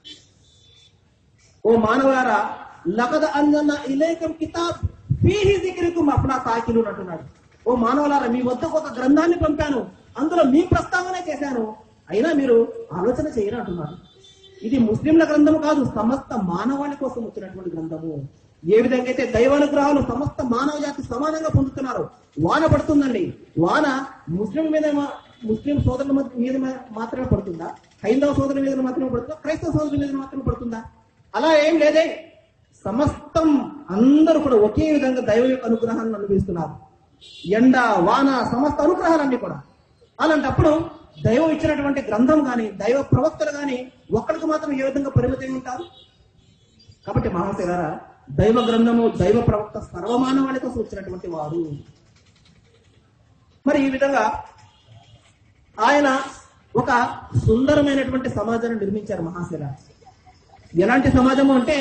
ఓ మానవులారా లగద అంజన్న ఇలేకం కితాబ్ ఫీహి జిక్రికుం అప్నా సాకిలు అంటున్నాడు ఓ మానవులారా మీ వద్దకు ఒక గ్రంథాన్ని పంపాను అందులో మీ ప్రస్తావనే చేశాను అయినా మీరు ఆలోచన చేయరు అంటున్నారు ఇది ముస్లింల గ్రంథము కాదు సమస్త మానవాళి కోసం వచ్చినటువంటి గ్రంథము ఏ విధంగా అయితే దైవానుగ్రహాలు సమస్త మానవ జాతి సమానంగా పొందుతున్నారు వాన పడుతుందండి వాన ముస్లిం మీద మా- ముస్లిం సోదరుల మధ్య- మీద మా- మాత్రమే పడుతుందా హైందవ సోదరుల మీద మాత్రమే పడుతుందా క్రైస్తవ సోదరుల మీద మాత్రమే పడుతుందా అలా ఏం లేదే సమస్తం అందరూ కూడా ఒకే విధంగా దైవ యొక్క అనుగ్రహాన్ని అనుభవిస్తున్నారు ఎండ వాన సమస్త అనుగ్రహాలన్నీ కూడా అలాంటప్పుడు దైవం ఇచ్చినటువంటి గ్రంథం గాని దైవ ప్రవక్తలు గాని ఒక్కడికి మాత్రం ఏ విధంగా పరిమితం ఉంటారు కాబట్టి మహాశిలారా దైవ గ్రంథము దైవ ప్రవక్త సర్వమానవాళి కోసం వచ్చినటువంటి వారు మరి ఈ విధంగా ఆయన ఒక సుందరమైనటువంటి సమాజాన్ని నిర్మించారు మహాశిల ఎలాంటి సమాజము అంటే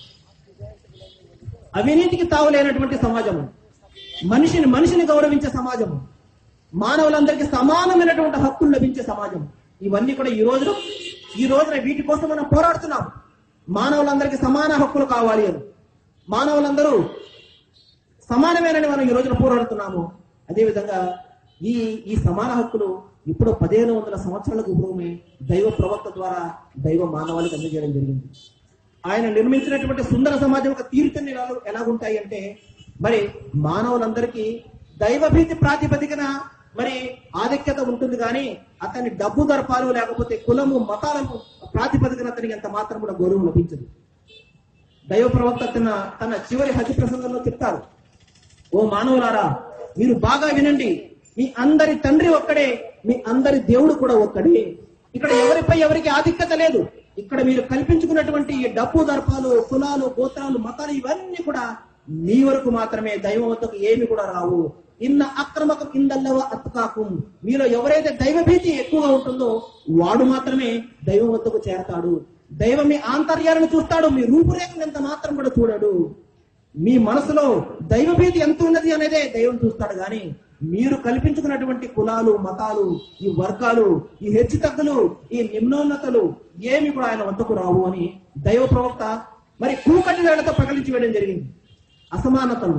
అవినీతికి తావులేనటువంటి సమాజము మనిషిని మనిషిని గౌరవించే సమాజము మానవులందరికీ సమానమైనటువంటి హక్కులు లభించే సమాజం ఇవన్నీ కూడా ఈ రోజు ఈ రోజున వీటి కోసం మనం పోరాడుతున్నాం మానవులందరికీ సమాన హక్కులు కావాలి అని మానవులందరూ సమానమేనని మనం ఈ రోజున పోరాడుతున్నాము అదేవిధంగా ఈ ఈ సమాన హక్కులు ఇప్పుడు పదిహేను వందల సంవత్సరాలకు పూర్వమే దైవ ప్రవక్త ద్వారా దైవ మానవాళికి అందజేయడం జరిగింది ఆయన నిర్మించినటువంటి సుందర సమాజం యొక్క తీరుతెన్ను ఎలా ఎలాగుంటాయి అంటే మరి మానవులందరికీ దైవభీతి ప్రాతిపదికన మరి ఆధిక్యత ఉంటుంది కానీ అతని డబ్బు దర్పాలు లేకపోతే కులము మతాలకు ప్రాతిపదికన అతనికి ఎంత మాత్రం కూడా గౌరవం లభించదు దైవ ప్రవక్త తన తన చివరి హతి ప్రసంగంలో చెప్తారు ఓ మానవులారా మీరు బాగా వినండి మీ అందరి తండ్రి ఒక్కడే మీ అందరి దేవుడు కూడా ఒక్కడే ఇక్కడ ఎవరిపై ఎవరికి ఆధిక్యత లేదు ఇక్కడ మీరు కల్పించుకున్నటువంటి ఈ డబ్బు దర్పాలు కులాలు గోత్రాలు మతాలు ఇవన్నీ కూడా మీ వరకు మాత్రమే దైవం వద్దకు ఏమి కూడా రావు ఇన్న అక్రమకం ఇందల్లవ అత్కాకుం మీలో ఎవరైతే దైవభీతి ఎక్కువగా ఉంటుందో వాడు మాత్రమే దైవం వద్దకు చేరతాడు దైవం మీ ఆంతర్యాలను చూస్తాడు మీ రూపురేఖను ఎంత మాత్రం కూడా చూడడు మీ మనసులో దైవభీతి ఎంత ఉన్నది అనేదే దైవం చూస్తాడు గాని మీరు కల్పించుకున్నటువంటి కులాలు మతాలు ఈ వర్గాలు ఈ హెచ్చు తగ్గులు ఈ నిమ్నోన్నతలు ఏమి కూడా ఆయన వద్దకు రావు అని దైవ ప్రవక్త మరి కూకటి వేళతో ప్రకటించి వేయడం జరిగింది అసమానతలు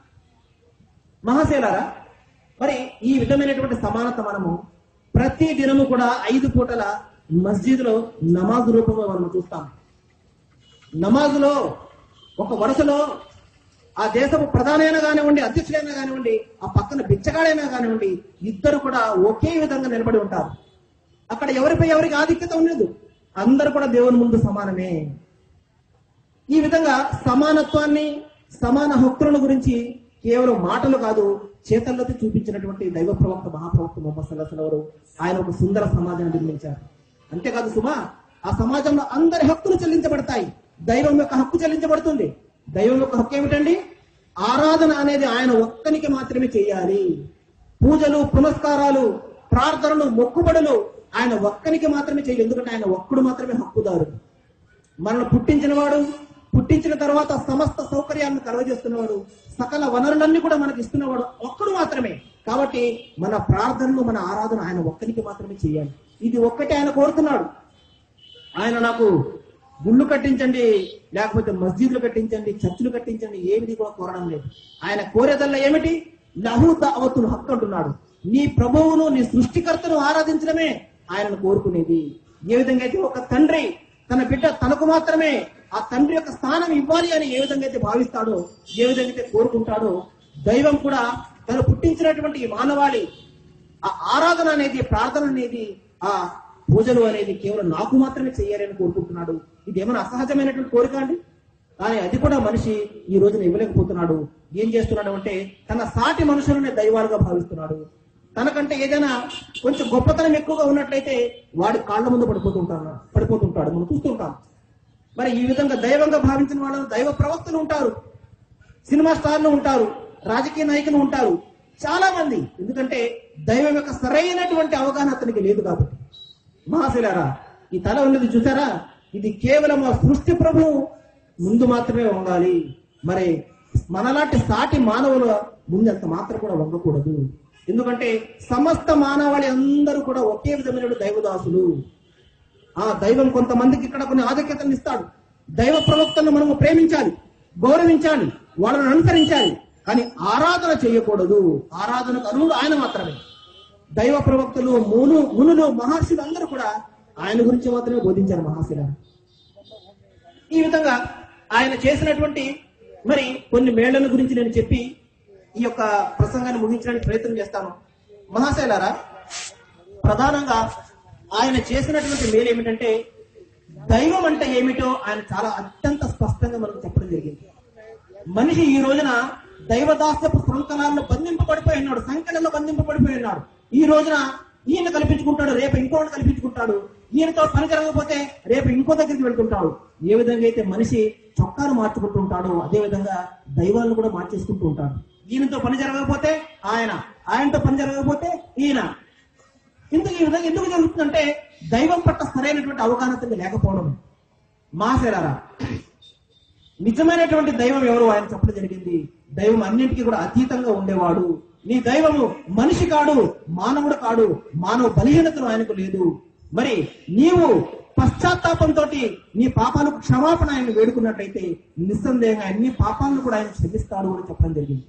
మహాశైలారా మరి ఈ విధమైనటువంటి సమానత మనము ప్రతి దినము కూడా ఐదు పూటల మస్జిద్లో నమాజ్ రూపంలో మనం చూస్తాం నమాజులో ఒక వరుసలో ఆ దేశపు ప్రధానైనా కానివ్వండి అధ్యక్షుడైనా కానివ్వండి ఆ పక్కన బిచ్చగాడైనా కానివ్వండి ఇద్దరు కూడా ఒకే విధంగా నిలబడి ఉంటారు అక్కడ ఎవరిపై ఎవరికి ఆధిక్యత ఉండదు అందరూ కూడా దేవుని ముందు సమానమే ఈ విధంగా సమానత్వాన్ని సమాన హక్కులను గురించి కేవలం మాటలు కాదు చేతల్లోకి చూపించినటువంటి దైవ ప్రవక్త మహాప్రవక్త మొహమ్మద్ సల్లాహ్ వారు ఆయన ఒక సుందర సమాజాన్ని నిర్మించారు అంతేకాదు సుమా ఆ సమాజంలో అందరి హక్కులు చెల్లించబడతాయి దైవం యొక్క హక్కు చెల్లించబడుతుంది దైవం యొక్క హక్కు ఏమిటండి ఆరాధన అనేది ఆయన ఒక్కనికి మాత్రమే చేయాలి పూజలు పునస్కారాలు ప్రార్థనలు మొక్కుబడులు ఆయన ఒక్కనికి మాత్రమే చేయాలి ఎందుకంటే ఆయన ఒక్కడు మాత్రమే హక్కుదారుడు మనల్ని పుట్టించినవాడు పుట్టించిన తర్వాత సమస్త సౌకర్యాలను కలగజేస్తున్నవాడు సకల వనరులన్నీ కూడా మనకి ఇస్తున్నవాడు ఒక్కడు మాత్రమే కాబట్టి మన ప్రార్థనలు మన ఆరాధన ఆయన ఒక్కరికి మాత్రమే చేయాలి ఇది ఒక్కటే ఆయన కోరుతున్నాడు ఆయన నాకు గుళ్ళు కట్టించండి లేకపోతే మస్జిద్లు కట్టించండి చర్చిలు కట్టించండి ఏమిటి కూడా కోరడం లేదు ఆయన కోరేదల్లా ఏమిటి లహు దావతులు హక్కు అంటున్నాడు నీ ప్రభువును నీ సృష్టికర్తను ఆరాధించడమే ఆయనను కోరుకునేది ఏ విధంగా అయితే ఒక తండ్రి తన బిడ్డ తనకు మాత్రమే ఆ తండ్రి యొక్క స్థానం ఇవ్వాలి అని ఏ విధంగా అయితే భావిస్తాడో ఏ విధంగా అయితే కోరుకుంటాడో దైవం కూడా తను పుట్టించినటువంటి ఈ మానవాళి ఆ ఆరాధన అనేది ప్రార్థన అనేది ఆ పూజలు అనేది కేవలం నాకు మాత్రమే చేయాలని కోరుకుంటున్నాడు ఇది ఏమైనా అసహజమైనటువంటి కోరిక అండి కానీ అది కూడా మనిషి ఈ రోజున ఇవ్వలేకపోతున్నాడు ఏం చేస్తున్నాడు అంటే తన సాటి మనుషులనే దైవాలుగా భావిస్తున్నాడు తనకంటే ఏదైనా కొంచెం గొప్పతనం ఎక్కువగా ఉన్నట్లయితే వాడి కాళ్ళ ముందు పడిపోతుంటాడు పడిపోతుంటాడు మనం చూస్తుంటాం మరి ఈ విధంగా దైవంగా భావించిన వాళ్ళు దైవ ప్రవక్తలు ఉంటారు సినిమా స్టార్లు ఉంటారు రాజకీయ నాయకులు ఉంటారు చాలా మంది ఎందుకంటే దైవం యొక్క సరైనటువంటి అవగాహన అతనికి లేదు కాబట్టి మహాశిలారా ఈ తల ఉన్నది చూసారా ఇది కేవలం ఆ సృష్టి ప్రభు ముందు మాత్రమే వంగాలి మరి మనలాంటి సాటి మానవుల ముందు అంత మాత్రం కూడా వంగకూడదు ఎందుకంటే సమస్త మానవాళి అందరూ కూడా ఒకే విధమైన దైవదాసులు ఆ దైవం కొంతమందికి ఇక్కడ కొన్ని ఆధిక్యతలు ఇస్తాడు దైవ ప్రవక్తలను మనము ప్రేమించాలి గౌరవించాలి వాళ్ళని అనుసరించాలి కానీ ఆరాధన చేయకూడదు ఆరాధనకు అర్హుడు ఆయన మాత్రమే దైవ ప్రవక్తలు మును మునులు మహర్షులు అందరూ కూడా ఆయన గురించి మాత్రమే బోధించారు మహాశిల ఈ విధంగా ఆయన చేసినటువంటి మరి కొన్ని మేళ్ల గురించి నేను చెప్పి ఈ యొక్క ప్రసంగాన్ని ముగించడానికి ప్రయత్నం చేస్తాను మహాశైలారా ప్రధానంగా ఆయన చేసినటువంటి మేలు ఏమిటంటే దైవం అంటే ఏమిటో ఆయన చాలా అత్యంత స్పష్టంగా మనకు చెప్పడం జరిగింది మనిషి ఈ రోజున దైవదాస్యపు సంకలాల్లో బంధింపబడిపోయి ఉన్నాడు సంఖ్యలలో బంధింపబడిపోయి ఉన్నాడు ఈ రోజున ఈయన కల్పించుకుంటాడు రేపు ఇంకోటి కల్పించుకుంటాడు ఈయనతో పని జరగకపోతే రేపు ఇంకో దగ్గరికి వెళ్తుంటాడు ఏ విధంగా అయితే మనిషి చొక్కాలు మార్చుకుంటూ ఉంటాడో అదే విధంగా దైవాలను కూడా మార్చేసుకుంటూ ఉంటాడు ఈయనతో పని జరగకపోతే ఆయన ఆయనతో పని జరగకపోతే ఈయన ఇందుకు ఈ విధంగా ఎందుకు జరుగుతుందంటే దైవం పట్ల సరైనటువంటి అవగాహన లేకపోవడం మాసేరారా నిజమైనటువంటి దైవం ఎవరు ఆయన చెప్పడం జరిగింది దైవం అన్నింటికీ కూడా అతీతంగా ఉండేవాడు నీ దైవము మనిషి కాడు మానవుడు కాడు మానవ బలహీనతలు ఆయనకు లేదు మరి నీవు పశ్చాత్తాపంతో నీ పాపాలకు క్షమాపణ ఆయన వేడుకున్నట్లయితే నిస్సందేహంగా అన్ని పాపాలను కూడా ఆయన క్షమిస్తాడు అని చెప్పడం జరిగింది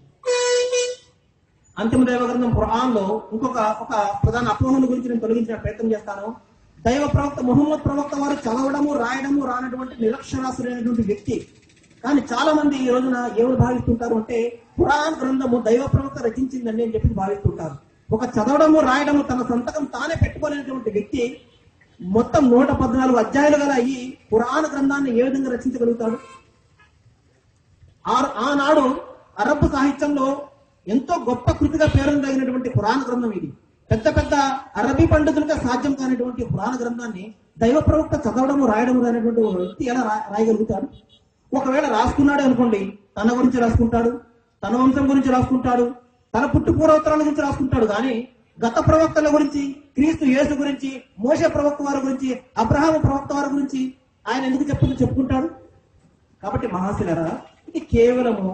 అంతిమ దైవ గ్రంథం ఖురాన్లో ఇంకొక ఒక ప్రధాన అపోహల గురించి నేను తొలగించిన ప్రయత్నం చేస్తాను దైవ ప్రవక్త ముహమ్మద్ ప్రవక్త వారు చదవడము రాయడము రానటువంటి నిరక్షరాసులైనటువంటి వ్యక్తి కానీ చాలా మంది ఈ రోజున ఏమని భావిస్తుంటారు అంటే ఖురాన్ గ్రంథము దైవ ప్రవక్త రచించిందండి అని చెప్పి భావిస్తుంటారు ఒక చదవడము రాయడము తన సంతకం తానే పెట్టుకోలేనటువంటి వ్యక్తి మొత్తం నూట పద్నాలుగు అధ్యాయులు గల ఈ పురాణ గ్రంథాన్ని ఏ విధంగా రచించగలుగుతాడు ఆ- ఆనాడు అరబ్ సాహిత్యంలో ఎంతో గొప్ప కృతిగా పేరొందగినటువంటి పురాణ గ్రంథం ఇది పెద్ద పెద్ద అరబీ పండితులుగా సాధ్యం కానిటువంటి పురాణ గ్రంథాన్ని దైవ ప్రవక్త చదవడము రాయడము అనేటువంటి ఒక వ్యక్తి ఎలా రా- రాయగలుగుతాడు ఒకవేళ రాసుకున్నాడు అనుకోండి తన గురించి రాసుకుంటాడు తన వంశం గురించి రాసుకుంటాడు తన పుట్టు పూర్వోత్తరాల గురించి రాసుకుంటాడు కానీ గత ప్రవక్తల గురించి క్రీస్తు యేసు గురించి మోస ప్రవక్త వారి గురించి అబ్రహాము ప్రవక్త వారి గురించి ఆయన ఎందుకు చెప్పు చెప్పుకుంటాడు కాబట్టి మహాశిలరా ఇది కేవలము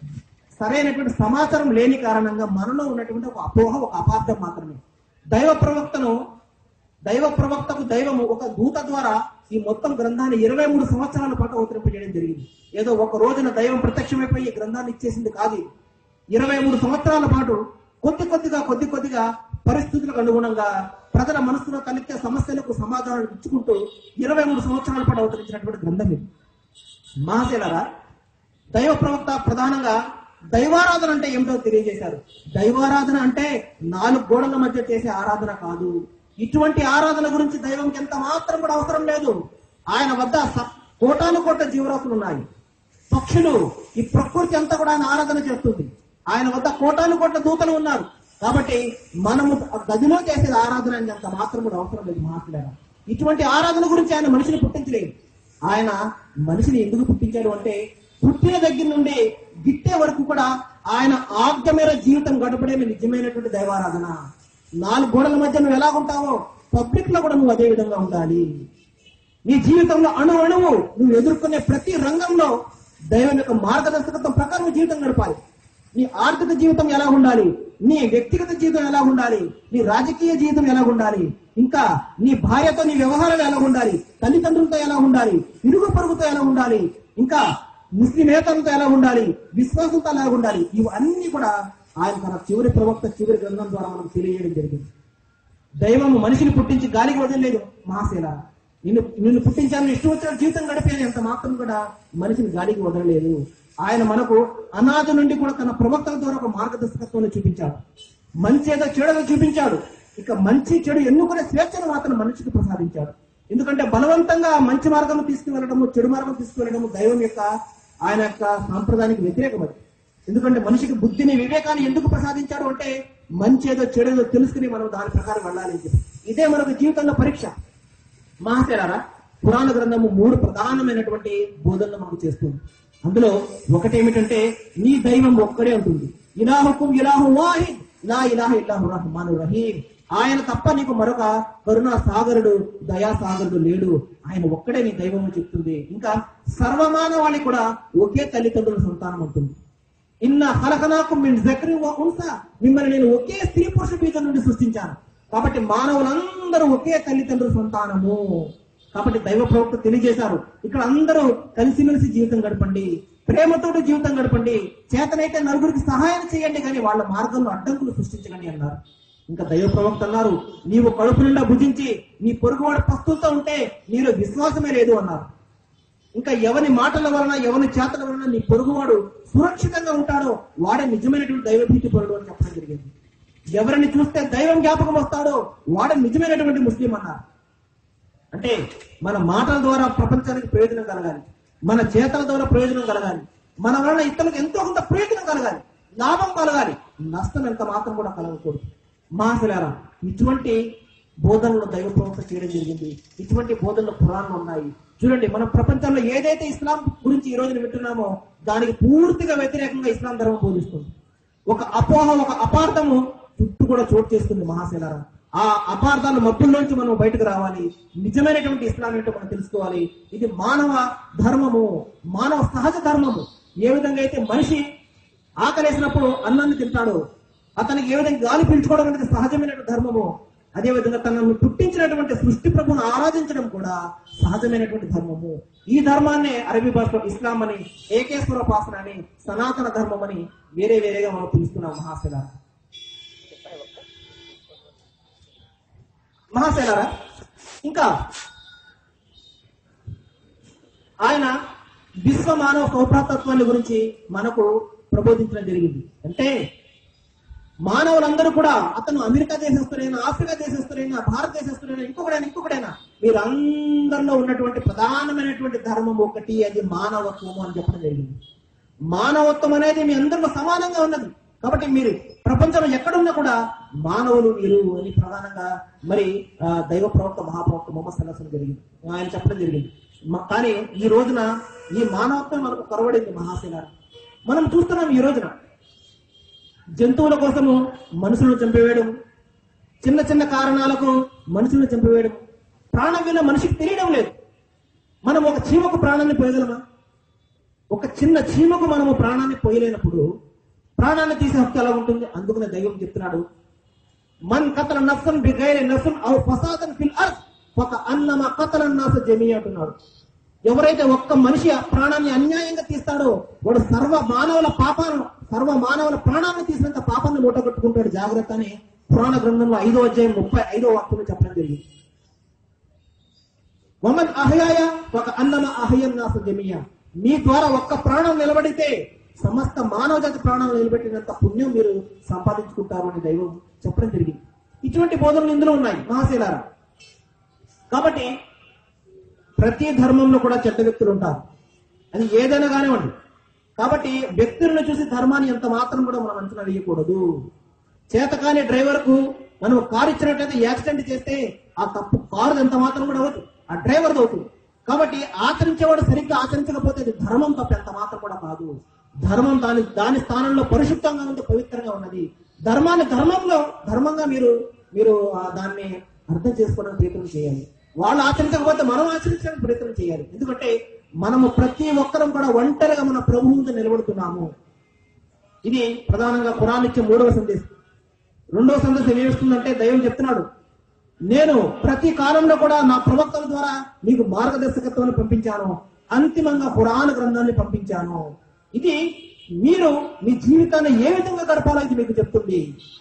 సరైనటువంటి సమాచారం లేని కారణంగా మనలో ఉన్నటువంటి ఒక అపోహ ఒక అపార్థం మాత్రమే దైవ ప్రవక్తను దైవ ప్రవక్తకు దైవము ఒక దూత ద్వారా ఈ మొత్తం గ్రంథాన్ని ఇరవై మూడు సంవత్సరాల పాటు అవతరింపజేయడం జరిగింది ఏదో ఒక రోజున దైవం ప్రత్యక్షమైపోయి ఈ గ్రంథాన్ని ఇచ్చేసింది కాదు ఇది. ఇరవై మూడు సంవత్సరాల పాటు కొద్ది కొద్దిగా కొద్ది కొద్దిగా పరిస్థితులకు అనుగుణంగా ప్రజల మనసులో కలిగే సమస్యలకు సమాధానాలు ఇచ్చుకుంటూ ఇరవై మూడు సంవత్సరాల పాటు అవతరించినటువంటి గ్రంథం ఇది మహాశైలరా దైవ ప్రవక్త ప్రధానంగా దైవారాధన అంటే ఏమిటో తెలియజేశారు దైవారాధన అంటే నాలుగు గోడల మధ్య చేసే ఆరాధన కాదు ఇటువంటి ఆరాధన గురించి దైవంకి ఎంత మాత్రం కూడా అవసరం లేదు ఆయన వద్ద స- కోటాను కోట్ల జీవరాశులు ఉన్నాయి పక్షులు ఈ ప్రకృతి అంతా కూడా ఆయన ఆరాధన చేస్తుంది ఆయన వద్ద కోటాను కోట్ల దూతలు ఉన్నారు కాబట్టి మనము ఆ గదిలో చేసేది ఆరాధన అని అంత మాత్రం కూడా అవసరం లేదు మాట్లాడారు ఇటువంటి ఆరాధన గురించి ఆయన మనిషిని పుట్టించలేదు ఆయన మనిషిని ఎందుకు పుట్టించాడు అంటే పుట్టిన దగ్గర నుండి గిట్టే వరకు కూడా ఆయన ఆజ్ఞ మేర జీవితం గడపడే నిజమైనటువంటి దైవారాధన నాలుగు గోడల మధ్య నువ్వు ఎలా ఉంటావో పబ్లిక్ లో కూడా నువ్వు అదే విధంగా ఉండాలి నీ జీవితంలో అణు అణువు నువ్వు ఎదుర్కొనే ప్రతి రంగంలో దైవం యొక్క మార్గదర్శకత్వం ప్రకారం నువ్వు జీవితం గడపాలి నీ ఆర్థిక జీవితం ఎలా ఉండాలి నీ వ్యక్తిగత జీవితం ఎలా ఉండాలి నీ రాజకీయ జీవితం ఎలా ఉండాలి ఇంకా నీ భార్యతో నీ వ్యవహారాలు ఎలా ఉండాలి తల్లిదండ్రులతో ఎలా ఉండాలి ఇరుగు పొరుగుతో ఎలా ఉండాలి ఇంకా ముస్లిం నేతలతో ఎలా ఉండాలి విశ్వాసంతో ఎలా ఉండాలి ఇవన్నీ కూడా ఆయన తన చివరి ప్రవక్త చివరి గ్రంథం ద్వారా మనకు తెలియజేయడం జరిగింది దైవం మనిషిని పుట్టించి గాలికి వదిలేదు మహాశీల నిన్ను నిన్ను పుట్టించాలని ఇష్టం వచ్చిన జీవితం గడిపేది ఎంత మాత్రం కూడా మనిషిని గాలికి వదలలేదు ఆయన మనకు అనాథ నుండి కూడా తన ప్రవక్తల ద్వారా ఒక మార్గదర్శకత్వాన్ని చూపించాడు మంచి ఏదో చెడుగా చూపించాడు ఇక మంచి చెడు ఎన్నుకునే స్వేచ్ఛను మాత్రం మనిషికి ప్రసాదించాడు ఎందుకంటే బలవంతంగా మంచి మార్గం తీసుకువెళ్ళడము చెడు మార్గం తీసుకువెళ్ళడము దైవం యొక్క ఆయన యొక్క సాంప్రదాయానికి వ్యతిరేకమది ఎందుకంటే మనిషికి బుద్ధిని వివేకాన్ని ఎందుకు ప్రసాదించాడు అంటే మంచి ఏదో చెడేదో తెలుసుకుని మనం దాని ప్రకారం వెళ్ళాలి అని చెప్పి. ఇదే మనకు జీవితంలో పరీక్ష మహాశరారా పురాణ గ్రంథము మూడు ప్రధానమైనటువంటి బోధనలు మనకు చేస్తుంది అందులో ఒకటి ఏమిటంటే నీ దైవం ఒక్కడే ఉంటుంది ఇలాహుకుం ఇలాహు వాహిద్ లా ఇలాహ ఇల్లాహు రహమాను రహీం ఆయన తప్ప నీకు మరొక కరుణా సాగరుడు దయా సాగరుడు లేడు ఆయన ఒక్కడే నీ దైవం అని చెప్తుంది ఇంకా సర్వమానవాళి కూడా ఒకే తల్లిదండ్రుల సంతానం ఉంటుంది ఇన్న హలకనాకు మిన్ జక్రి వ ఉన్సా మిమ్మల్ని నేను ఒకే స్త్రీ పురుష బీజం నుండి సృష్టించాను కాబట్టి మానవులందరూ ఒకే తల్లిదండ్రుల సంతానము కాబట్టి దైవ ప్రవక్త తెలియజేశారు ఇక్కడ అందరూ కలిసిమెలిసి జీవితం గడపండి ప్రేమతోటి జీవితం గడపండి చేతనైతే నలుగురికి సహాయం చేయండి కానీ వాళ్ళ మార్గంలో అడ్డంకులు సృష్టించకండి అన్నారు ఇంకా దైవ ప్రవక్త అన్నారు నీవు కడుపు నిండా భుజించి నీ పొరుగువాడు పస్తులతో ఉంటే నీలో విశ్వాసమే లేదు అన్నారు ఇంకా ఎవరి మాటల వలన ఎవరి చేతల వలన నీ పొరుగువాడు సురక్షితంగా ఉంటాడో వాడే నిజమైనటువంటి దైవభీతి పరుడు అని చెప్పడం జరిగింది ఎవరిని చూస్తే దైవం జ్ఞాపకం వస్తాడో వాడే నిజమైనటువంటి ముస్లిం అన్నారు అంటే మన మాటల ద్వారా ప్రపంచానికి ప్రయోజనం కలగాలి మన చేతల ద్వారా ప్రయోజనం కలగాలి మన వలన ఇతరులకు ఎంతో కొంత ప్రయోజనం కలగాలి లాభం కలగాలి నష్టం ఎంత మాత్రం కూడా కలగకూడదు మహాశిలారా ఇటువంటి బోధనలు దైవ ప్రవక్త చేయడం జరిగింది ఇటువంటి బోధనలు పురాణాలు ఉన్నాయి చూడండి మన ప్రపంచంలో ఏదైతే ఇస్లాం గురించి ఈ రోజున వింటున్నామో దానికి పూర్తిగా వ్యతిరేకంగా ఇస్లాం ధర్మం బోధిస్తుంది ఒక అపోహ ఒక అపార్థము చుట్టూ కూడా చోటు చేస్తుంది మహాశైలారా ఆ అపార్థాల మబ్బుల్లోంచి మనం బయటకు రావాలి నిజమైనటువంటి ఇస్లాం ఏంటో మనం తెలుసుకోవాలి ఇది మానవ ధర్మము మానవ సహజ ధర్మము ఏ విధంగా అయితే మనిషి ఆకలేసినప్పుడు అన్నాన్ని తింటాడు అతనికి ఏ విధంగా గాలి పీల్చుకోవడం అనేది సహజమైనటువంటి ధర్మము అదే విధంగా తనను పుట్టించినటువంటి సృష్టి ప్రభును ఆరాధించడం కూడా సహజమైనటువంటి ధర్మము ఈ ధర్మాన్నే అరబీ భాషలో ఇస్లాం అని ఏకేశ్వర ఉపాసన అని సనాతన ధర్మం అని వేరే వేరేగా మనం పిలుస్తున్నాం మహాశిల మహాశైలారా ఇంకా ఆయన విశ్వ మానవ సౌభ్రాతత్వాన్ని గురించి మనకు ప్రబోధించడం జరిగింది అంటే మానవులందరూ కూడా అతను అమెరికా దేశస్తుడైనా ఆఫ్రికా దేశస్తుడైనా భారతదేశస్తుడైనా ఇంకొకడైనా ఇంకొకడైనా వీరందరిలో ఉన్నటువంటి ప్రధానమైనటువంటి ధర్మం ఒకటి అది మానవత్వము అని చెప్పడం జరిగింది మానవత్వం అనేది మీ అందరిలో సమానంగా ఉన్నది కాబట్టి మీరు ప్రపంచంలో ఎక్కడున్నా కూడా మానవులు మీరు అని ప్రధానంగా మరి ఆ, దైవ ప్రవక్త మహాప్రవక్త మొహమ్మద్ సల్లాహం జరిగింది ఆయన చెప్పడం జరిగింది మ- కానీ ఈ రోజున ఈ మానవత్వం మనకు కొరవడింది మహాశిల మనం చూస్తున్నాం ఈ రోజున జంతువుల కోసము మనుషులను చంపివేయడం చిన్న చిన్న కారణాలకు మనుషులను చంపివేయడం ప్రాణం విన్న మనిషికి తెలియడం లేదు మనం ఒక చీమకు ప్రాణాన్ని పోయగలమా ఒక చిన్న చీమకు మనము ప్రాణాన్ని పోయలేనప్పుడు ప్రాణాన్ని తీసే హక్కు ఎలా ఉంటుంది అందుకనే దైవం చెప్తున్నాడు మన్ కతల నఫ్సన్ బిగైరి నఫ్సన్ ఔ ఫసాదన్ ఫిల్ అర్త్ ఒక అన్నమ కతల నాస జమీ అంటున్నాడు ఎవరైతే ఒక్క మనిషి ఆ ప్రాణాన్ని అన్యాయంగా తీస్తాడో వాడు సర్వ మానవుల పాపాలను సర్వ మానవుల ప్రాణాన్ని తీసినంత పాపాన్ని మూటగట్టుకుంటాడు జాగ్రత్త అని పురాణ గ్రంథంలో ఐదో అధ్యాయం ముప్పై ఐదో వాక్యంలో చెప్పడం జరిగింది వమన్ అహయాయ ఒక అన్నమ అహయం నాస జమియ మీ ద్వారా ఒక్క ప్రాణం నిలబడితే సమస్త మానవ జాతి ప్రాణాలు నిలబెట్టినంత పుణ్యం మీరు సంపాదించుకుంటారు అని దైవం చెప్పడం జరిగింది ఇటువంటి బోధనలు ఇందులో ఉన్నాయి మహాశీలారా కాబట్టి ప్రతి ధర్మంలో కూడా చెడ్డ వ్యక్తులు ఉంటారు అది ఏదైనా కానివ్వండి కాబట్టి వ్యక్తులను చూసి ధర్మాన్ని ఎంత మాత్రం కూడా మనం అంచనా వేయకూడదు చేతకాని డ్రైవర్ కు మనం కారు ఇచ్చినట్లయితే యాక్సిడెంట్ చేస్తే ఆ తప్పు కారు ఎంత మాత్రం కూడా అవుతుంది ఆ డ్రైవర్ అవుతుంది కాబట్టి ఆచరించేవాడు సరిగ్గా ఆచరించకపోతే అది ధర్మం తప్ప ఎంత మాత్రం కూడా కాదు ధర్మం దాని దాని స్థానంలో పరిశుద్ధంగా ఉంది పవిత్రంగా ఉన్నది ధర్మాన్ని ధర్మంలో ధర్మంగా మీరు మీరు ఆ దాన్ని అర్థం చేసుకోవడానికి ప్రయత్నం చేయాలి వాళ్ళు ఆచరించకపోతే మనం ఆచరించడానికి ప్రయత్నం చేయాలి ఎందుకంటే మనము ప్రతి ఒక్కరం కూడా ఒంటరిగా మన ప్రభు ముందు నిలబడుతున్నాము ఇది ప్రధానంగా ఖురాన్ ఇచ్చే మూడవ సందేశం రెండవ సందేశం ఏమిస్తుందంటే దైవం చెప్తున్నాడు నేను ప్రతి కాలంలో కూడా నా ప్రవక్తల ద్వారా మీకు మార్గదర్శకత్వాన్ని పంపించాను అంతిమంగా ఖురాన్ గ్రంథాన్ని పంపించాను ఇది మీరు మీ జీవితాన్ని ఏ విధంగా గడపాలో ఇది మీకు చెప్తుంది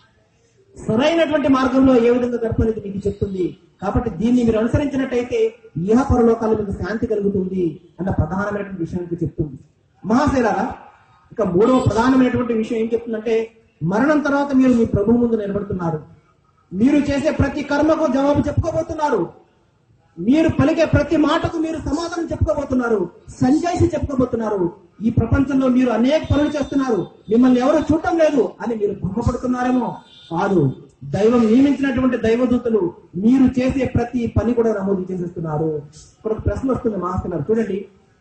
సరైనటువంటి మార్గంలో ఏ విధంగా గడపాలి మీకు చెప్తుంది కాబట్టి దీన్ని మీరు అనుసరించినట్టయితే ఇహ పరలోకాలు మీకు శాంతి కలుగుతుంది అన్న ప్రధానమైనటువంటి విషయం మీకు చెప్తుంది మహాశైలారా ఇక మూడవ ప్రధానమైనటువంటి విషయం ఏం చెప్తుందంటే మరణం తర్వాత మీరు మీ ప్రభు ముందు నిలబడుతున్నారు మీరు చేసే ప్రతి కర్మకు జవాబు చెప్పుకోబోతున్నారు మీరు పలికే ప్రతి మాటకు మీరు సమాధానం చెప్పుకోబోతున్నారు సంజాయిషి చెప్పుకోబోతున్నారు ఈ ప్రపంచంలో మీరు అనేక పనులు చేస్తున్నారు మిమ్మల్ని ఎవరు చూడటం లేదు అని మీరు భ్రమపడుతున్నారేమో కాదు దైవం నియమించినటువంటి దైవదూతలు మీరు చేసే ప్రతి పని కూడా నమోదు చేసేస్తున్నారు ఇక్కడ ఒక ప్రశ్న వస్తుంది మాస్తున్నారు చూడండి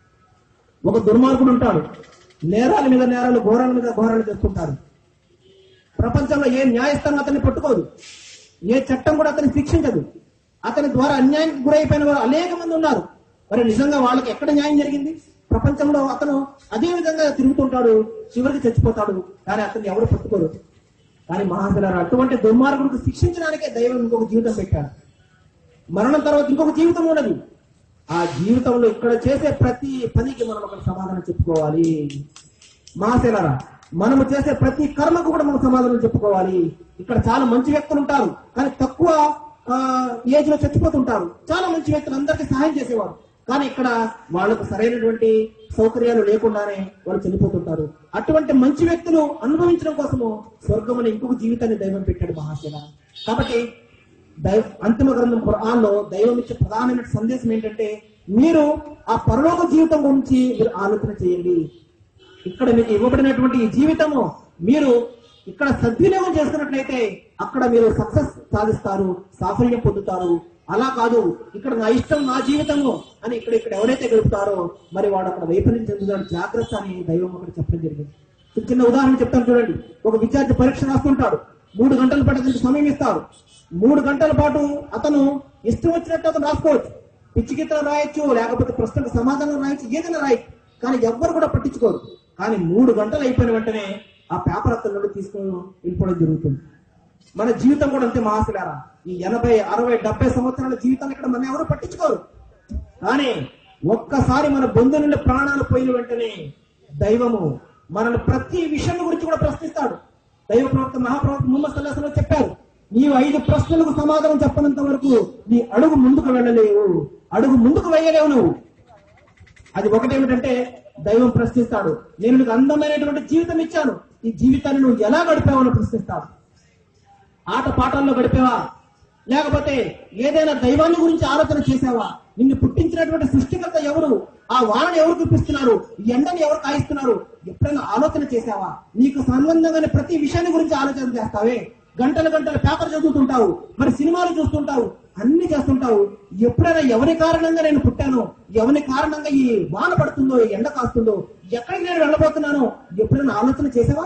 ఒక దుర్మార్గుడు ఉంటాడు నేరాల మీద నేరాలు ఘోరాల మీద ఘోరాలు చేస్తుంటారు ప్రపంచంలో ఏ న్యాయస్థానం అతన్ని పట్టుకోదు ఏ చట్టం కూడా అతన్ని శిక్షించదు అతని ద్వారా అన్యాయానికి గురైపోయిన వారు అనేక మంది ఉన్నారు మరి నిజంగా వాళ్ళకి ఎక్కడ న్యాయం జరిగింది ప్రపంచంలో అతను అదే విధంగా తిరుగుతుంటాడు చివరికి చచ్చిపోతాడు కానీ అతన్ని ఎవరు పట్టుకోరు కానీ మహాశిలారు అటువంటి దుర్మార్గుడికి శిక్షించడానికే దైవం ఇంకొక జీవితం పెట్టాడు మరణం తర్వాత ఇంకొక జీవితం ఉన్నది ఆ జీవితంలో ఇక్కడ చేసే ప్రతి పనికి మనం ఒక సమాధానం చెప్పుకోవాలి మహాశిలారా మనము చేసే ప్రతి కర్మకు కూడా మనం సమాధానం చెప్పుకోవాలి ఇక్కడ చాలా మంచి వ్యక్తులు ఉంటారు కానీ తక్కువ ఏజ్ లో చచ్చిపోతుంటారు చాలా మంచి వ్యక్తులు అందరికీ సహాయం చేసేవారు కానీ ఇక్కడ వాళ్ళకు సరైనటువంటి సౌకర్యాలు లేకుండానే వాళ్ళు చనిపోతుంటారు అటువంటి మంచి వ్యక్తులు అనుభవించడం కోసము స్వర్గం అనే ఇంకొక జీవితాన్ని దైవం పెట్టాడు మహాశిల కాబట్టి దైవ అంతిమ గ్రంథం ఖురాన్లో దైవం ఇచ్చే ప్రధానమైన సందేశం ఏంటంటే మీరు ఆ పరలోక జీవితం గురించి మీరు ఆలోచన చేయండి ఇక్కడ మీకు ఇవ్వబడినటువంటి ఈ జీవితము మీరు ఇక్కడ సద్వినియోగం చేసుకున్నట్లయితే అక్కడ మీరు సక్సెస్ సాధిస్తారు సాఫల్యం పొందుతారు అలా కాదు ఇక్కడ నా ఇష్టం నా జీవితము అని ఇక్కడ ఇక్కడ ఎవరైతే గడుపుతారో మరి వాడు అక్కడ వైఫల్యం చెందుతాడు జాగ్రత్త అని దైవం అక్కడ చెప్పడం జరిగింది ఒక చిన్న ఉదాహరణ చెప్తాను చూడండి ఒక విద్యార్థి పరీక్ష రాస్తుంటాడు మూడు గంటల పాటు అతనికి సమయం ఇస్తారు మూడు గంటల పాటు అతను ఇష్టం వచ్చినట్టు అతను రాసుకోవచ్చు పిచ్చి గీతలు రాయొచ్చు లేకపోతే ప్రశ్నకు సమాధానం రాయొచ్చు ఏదైనా రాయొచ్చు కానీ ఎవ్వరు కూడా పట్టించుకోరు కానీ మూడు గంటలు అయిపోయిన వెంటనే ఆ పేపర్ అతను నుండి తీసుకొని వెళ్ళిపోవడం జరుగుతుంది మన జీవితం కూడా అంతే మహాశిలారా ఈ ఎనభై అరవై డెబ్బై సంవత్సరాల జీవితాన్ని ఇక్కడ మన ఎవరు పట్టించుకోరు కానీ ఒక్కసారి మన బంధు నుండి ప్రాణాలు పోయిన వెంటనే దైవము మనల్ని ప్రతి విషయం గురించి కూడా ప్రశ్నిస్తాడు దైవ ప్రవక్త మహాప్రవక్త ముహమ్మద్ సల్లాహంలో చెప్పారు నీవు ఐదు ప్రశ్నలకు సమాధానం చెప్పనంత వరకు నీ అడుగు ముందుకు వెళ్ళలేవు అడుగు ముందుకు వేయలేవు నువ్వు అది ఒకటేమిటంటే దైవం ప్రశ్నిస్తాడు నేను నీకు అందమైనటువంటి జీవితం ఇచ్చాను ఈ జీవితాన్ని నువ్వు ఎలా గడిపావు అని ప్రశ్నిస్తాడు ఆట పాఠాల్లో గడిపావా లేకపోతే ఏదైనా దైవాన్ని గురించి ఆలోచన చేసావా నిన్ను పుట్టించినటువంటి సృష్టికర్త ఎవరు ఆ వానని ఎవరు చూపిస్తున్నారు ఈ ఎండని ఎవరు కాయిస్తున్నారు ఎప్పుడైనా ఆలోచన చేసావా నీకు సంబంధంగానే ప్రతి విషయాన్ని గురించి ఆలోచన చేస్తావే గంటల గంటల పేపర్ చదువుతుంటావు మరి సినిమాలు చూస్తుంటావు అన్ని చేస్తుంటావు ఎప్పుడైనా ఎవరి కారణంగా నేను పుట్టాను ఎవరి కారణంగా ఈ వాన పడుతుందో ఈ ఎండ కాస్తుందో ఎక్కడికి నేను వెళ్ళబోతున్నానో ఎప్పుడైనా ఆలోచన చేసావా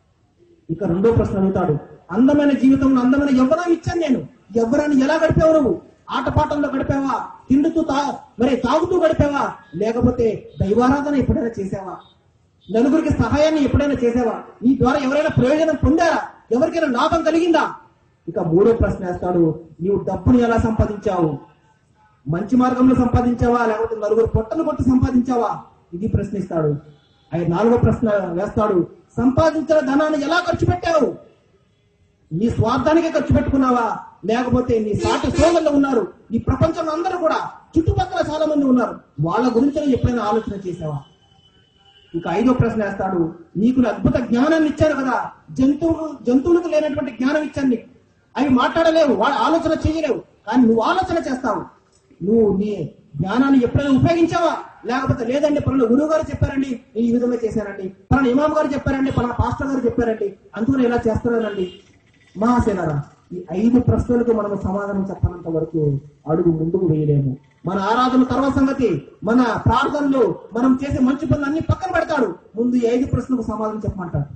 ఇక రెండో ప్రశ్న అడుగుతాడు అందమైన జీవితంలో అందమైన యవ్వనం ఇచ్చాను నేను యవ్వనాన్ని ఎలా గడిపావు నువ్వు ఆటపాటల్లో గడిపావా తిండుతూ తా మరి తాగుతూ గడిపావా లేకపోతే దైవారాధన ఎప్పుడైనా చేసావా నలుగురికి సహాయాన్ని ఎప్పుడైనా చేసావా నీ ద్వారా ఎవరైనా ప్రయోజనం పొందారా ఎవరికైనా లాభం కలిగిందా ఇక మూడో ప్రశ్న వేస్తాడు నీవు డబ్బుని ఎలా సంపాదించావు మంచి మార్గంలో సంపాదించావా లేకపోతే నలుగురు పొట్టలు కొట్టి సంపాదించావా ఇది ప్రశ్నిస్తాడు ఆయన నాలుగో ప్రశ్న వేస్తాడు సంపాదించిన ధనాన్ని ఎలా ఖర్చు పెట్టావు నీ స్వార్థానికే ఖర్చు పెట్టుకున్నావా లేకపోతే నీ సాటి సోదరులు ఉన్నారు ఈ ప్రపంచంలో అందరూ కూడా చుట్టుపక్కల చాలా మంది ఉన్నారు వాళ్ళ గురించి నువ్వు ఎప్పుడైనా ఆలోచన చేసావా ఇక ఐదో ప్రశ్న వేస్తాడు నీకు నేను అద్భుత జ్ఞానాన్ని ఇచ్చాను కదా జంతువులు జంతువులకు లేనటువంటి జ్ఞానం ఇచ్చాను నీకు అవి మాట్లాడలేవు వాళ్ళ ఆలోచన చేయలేవు కానీ నువ్వు ఆలోచన చేస్తావు నువ్వు నీ జ్ఞానాన్ని ఎప్పుడైనా ఉపయోగించావా లేకపోతే లేదండి పలానా గురువు గారు చెప్పారండి నేను ఈ విధంగా చేశానండి పలానా ఇమాం గారు చెప్పారండి పలానా పాస్టర్ గారు చెప్పారండి అందుకని ఇలా చేస్తున్నానండి మహాసేనరా ఈ ఐదు ప్రశ్నలకు మనం సమాధానం చెప్పనంత వరకు అడుగు ముందుకు వేయలేము మన ఆరాధన తర్వాత సంగతి మన ప్రార్థనలు మనం చేసే మంచి పనులు అన్ని పక్కన పెడతాడు ముందు ఈ ఐదు ప్రశ్నలకు సమాధానం చెప్పమంటాడు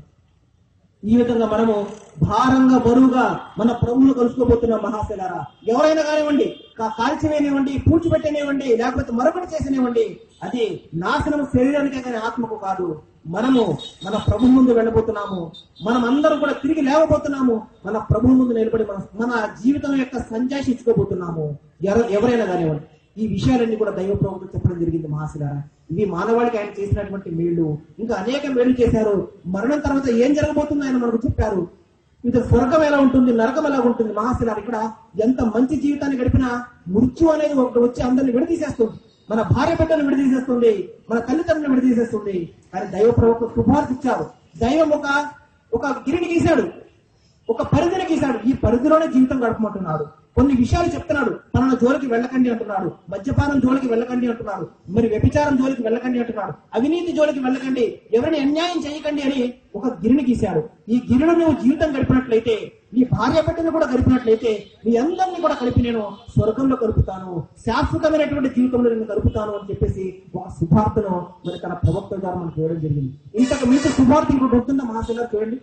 ఈ విధంగా మనము భారంగా బరువుగా మన ప్రభువును కలుసుకోబోతున్నాం మహాశిలారా ఎవరైనా కానివ్వండి కా- కాల్చివేనివ్వండి పూడ్చిపెట్టనివ్వండి లేకపోతే మరొకటి చేసినివ్వండి అది నాశనం శరీరానికే కానీ ఆత్మకు కాదు మనము మన ప్రభు ముందు వెళ్ళబోతున్నాము మనం అందరం కూడా తిరిగి లేవబోతున్నాము మన ప్రభు ముందు నిలబడి మన మన జీవితం యొక్క సంజాయిషి ఇచ్చుకోబోతున్నాము ఎవ- ఎవరైనా కానివ్వండి ఈ విషయాలన్నీ కూడా దైవ ప్రభుత్వం చెప్పడం జరిగింది మహాశిలారా ఇవి మానవాళికి ఆయన చేసినటువంటి మేళ్లు ఇంకా అనేక మేళ్లు చేశారు మరణం తర్వాత ఏం జరగబోతుందో ఆయన మనకు చెప్పారు ఇది స్వర్గం ఎలా ఉంటుంది నరకం ఎలా ఉంటుంది మహాశిలారు ఇక్కడ ఎంత మంచి జీవితాన్ని గడిపినా మృత్యు అనేది ఒకటి వచ్చి అందరిని విడదీసేస్తుంది మన భార్య బిడ్డను విడదీసేస్తుంది మన తల్లిదండ్రులను విడదీసేస్తుంది కానీ దైవ ప్రవక్త శుభార్త ఇచ్చారు దైవం ఒక ఒక గిరిని గీశాడు ఒక పరిధిని గీశాడు ఈ పరిధిలోనే జీవితం గడపమంటున్నాడు కొన్ని విషయాలు చెప్తున్నాడు పలానా జోలికి వెళ్ళకండి అంటున్నాడు మద్యపానం జోలికి వెళ్ళకండి అంటున్నాడు మరి వ్యభిచారం జోలికి వెళ్ళకండి అంటున్నాడు అవినీతి జోలికి వెళ్ళకండి ఎవరిని అన్యాయం చేయకండి అని ఒక గిరిని గీశాడు ఈ గిరిలో నువ్వు జీవితం గడిపినట్లయితే నీ భార్య బిడ్డను కూడా గడిపినట్లయితే నీ అందరినీ కూడా కలిపి నేను స్వర్గంలో కలుపుతాను శాశ్వతమైనటువంటి జీవితంలో నేను కలుపుతాను అని చెప్పేసి ఒక శుభార్తను మరి తన ప్రవక్త ద్వారా మనకు చేయడం జరిగింది ఇంతకు మించి శుభార్త ఇంకోటి ఉంటుందా మహాశిలా చూడండి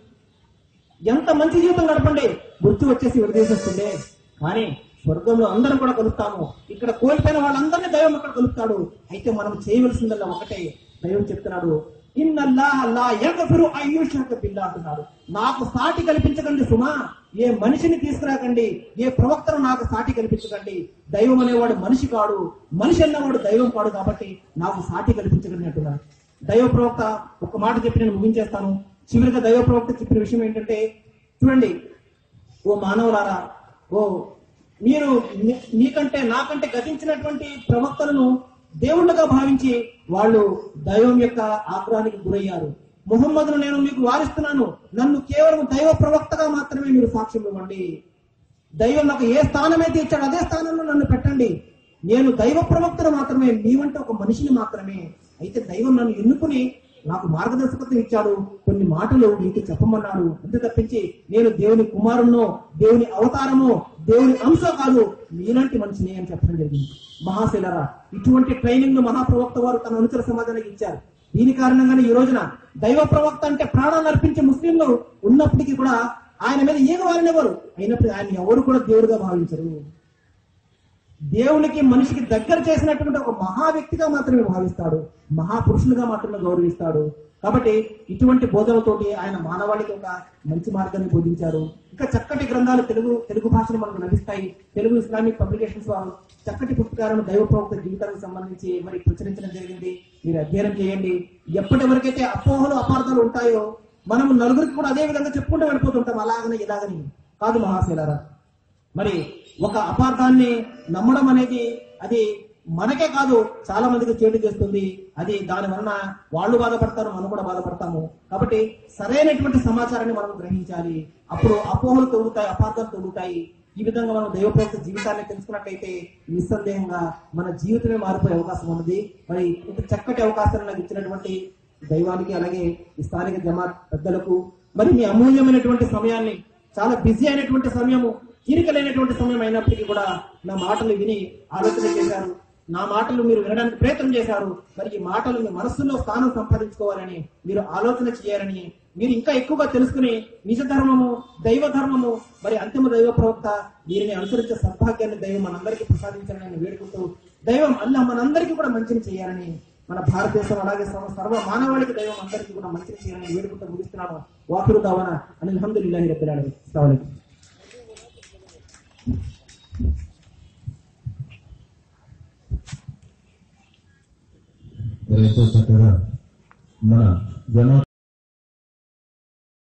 ఎంత మంచి జీవితం గడపండి మృత్యు వచ్చేసి విడదీసేస్తుంది కానీ స్వర్గంలో అందరం కూడా కలుపుతాము ఇక్కడ కోల్పోయిన వాళ్ళందరినీ దైవం అక్కడ కలుపుతాడు అయితే మనం చేయవలసిందల్లా ఒకటే దైవం చెప్తున్నాడు ఇన్నల్లా అల్లా ఎగఫిరు అయ్యూషక బిల్లా అంటున్నాడు నాకు సాటి కల్పించకండి సుమా ఏ మనిషిని తీసుకురాకండి ఏ ప్రవక్తను నాకు సాటి కల్పించకండి దైవం అనేవాడు మనిషి కాడు మనిషి అన్నవాడు దైవం కాడు కాబట్టి నాకు సాటి కల్పించకండి అంటున్నాడు దైవ ప్రవక్త ఒక మాట చెప్పి నేను ముగించేస్తాను చివరిగా దైవ ప్రవక్త చెప్పిన విషయం ఏంటంటే చూడండి ఓ మానవులారా ఓ మీరు మీ- మీకంటే నాకంటే గతించినటువంటి ప్రవక్తలను దేవుళ్ళగా భావించి వాళ్ళు దైవం యొక్క ఆగ్రహానికి గురయ్యారు ముహమ్మదును నేను మీకు వారిస్తున్నాను నన్ను కేవలం దైవ ప్రవక్తగా మాత్రమే మీరు సాక్ష్యం ఇవ్వండి దైవం నాకు ఏ స్థానం అయితే ఇచ్చాడో అదే స్థానంలో నన్ను పెట్టండి నేను దైవ ప్రవక్తను మాత్రమే నీవంటే ఒక మనిషిని మాత్రమే అయితే దైవం నన్ను ఎన్నుకుని నాకు మార్గదర్శకత్వం ఇచ్చాడు కొన్ని మాటలు నీకు చెప్పమన్నాడు అంతే తప్పించి నేను దేవుని కుమారుణ్ణో దేవుని అవతారమో దేవుని అంశ కాదు మీలాంటి మనిషిని అని చెప్పడం జరిగింది మహాశిలరా ఇటువంటి ట్రైనింగ్ ను మహాప్రవక్త వారు తన అనుచర సమాజానికి ఇచ్చారు దీని కారణంగానే ఈ రోజున దైవ ప్రవక్త అంటే ప్రాణాలు అర్పించే ముస్లింలు ఉన్నప్పటికీ కూడా ఆయన మీద ఈగ వారినెవరు అయినప్పుడు ఆయన ఎవరు కూడా దేవుడిగా భావించరు దేవునికి మనిషికి దగ్గర చేసినటువంటి ఒక మహా వ్యక్తిగా మాత్రమే భావిస్తాడు మహాపురుషులుగా మాత్రమే గౌరవిస్తాడు కాబట్టి ఇటువంటి బోధనతోటి ఆయన మానవాళికి ఒక మంచి మార్గాన్ని బోధించారు ఇంకా చక్కటి గ్రంథాలు తెలుగు తెలుగు భాషలో మనకు లభిస్తాయి తెలుగు ఇస్లామిక్ పబ్లికేషన్స్ వారు చక్కటి పుస్తకాలను దైవ ప్రవక్త జీవితానికి సంబంధించి మరి ప్రచురించడం జరిగింది మీరు అధ్యయనం చేయండి ఎప్పటి వరకైతే అపోహలు అపార్థాలు ఉంటాయో మనం నలుగురికి కూడా అదే విధంగా చెప్పుకుంటూ వెళ్ళిపోతుంటాం అలాగని ఇలాగని కాదు మహాశీలారా మరి ఒక అపార్థాన్ని నమ్మడం అనేది అది మనకే కాదు చాలా మందికి చేటు చేస్తుంది అది దాని వలన వాళ్ళు బాధపడతారు మనం కూడా బాధపడతాము కాబట్టి సరైనటువంటి సమాచారాన్ని మనం గ్రహించాలి అప్పుడు అపోహలు తొలుగుతాయి అపార్థాలు తొలుగుతాయి ఈ విధంగా మనం దైవప్రవక్త జీవితాన్ని తెలుసుకున్నట్టయితే నిస్సందేహంగా మన జీవితమే మారిపోయే అవకాశం ఉన్నది మరి ఇంత చక్కటి అవకాశాన్ని నాకు ఇచ్చినటువంటి దైవానికి అలాగే ఈ స్థానిక జమాత్ పెద్దలకు మరి మీ అమూల్యమైనటువంటి సమయాన్ని చాలా బిజీ అయినటువంటి సమయము తీరికలైనటువంటి సమయం అయినప్పటికీ కూడా నా మాటలు విని ఆలోచన చేశారు నా మాటలు మీరు వినడానికి ప్రయత్నం చేశారు మరి ఈ మాటలు మీ మనస్సులో స్థానం సంపాదించుకోవాలని మీరు ఆలోచన చేయాలని మీరు ఇంకా ఎక్కువగా తెలుసుకుని నిజ ధర్మము దైవ ధర్మము మరి అంతిమ దైవ ప్రవక్త వీరిని అనుసరించే సద్భాగ్యాన్ని దైవం మనందరికీ ప్రసాదించాలని నేను వేడుకుంటూ దైవం అల్లా మనందరికీ కూడా మంచిని చేయాలని మన భారతదేశం అలాగే సర్వ సర్వ మానవాళికి దైవం అందరికీ కూడా మంచిని చేయాలని వేడుకుంటూ ముగిస్తున్నాను వాకురు దావన అని అల్హమ్దుల్లాహి రబ్బిల్ ఆలమీన్ అస్సలాము అలైకుం మరి ఎంతో చక్కగా మన జనా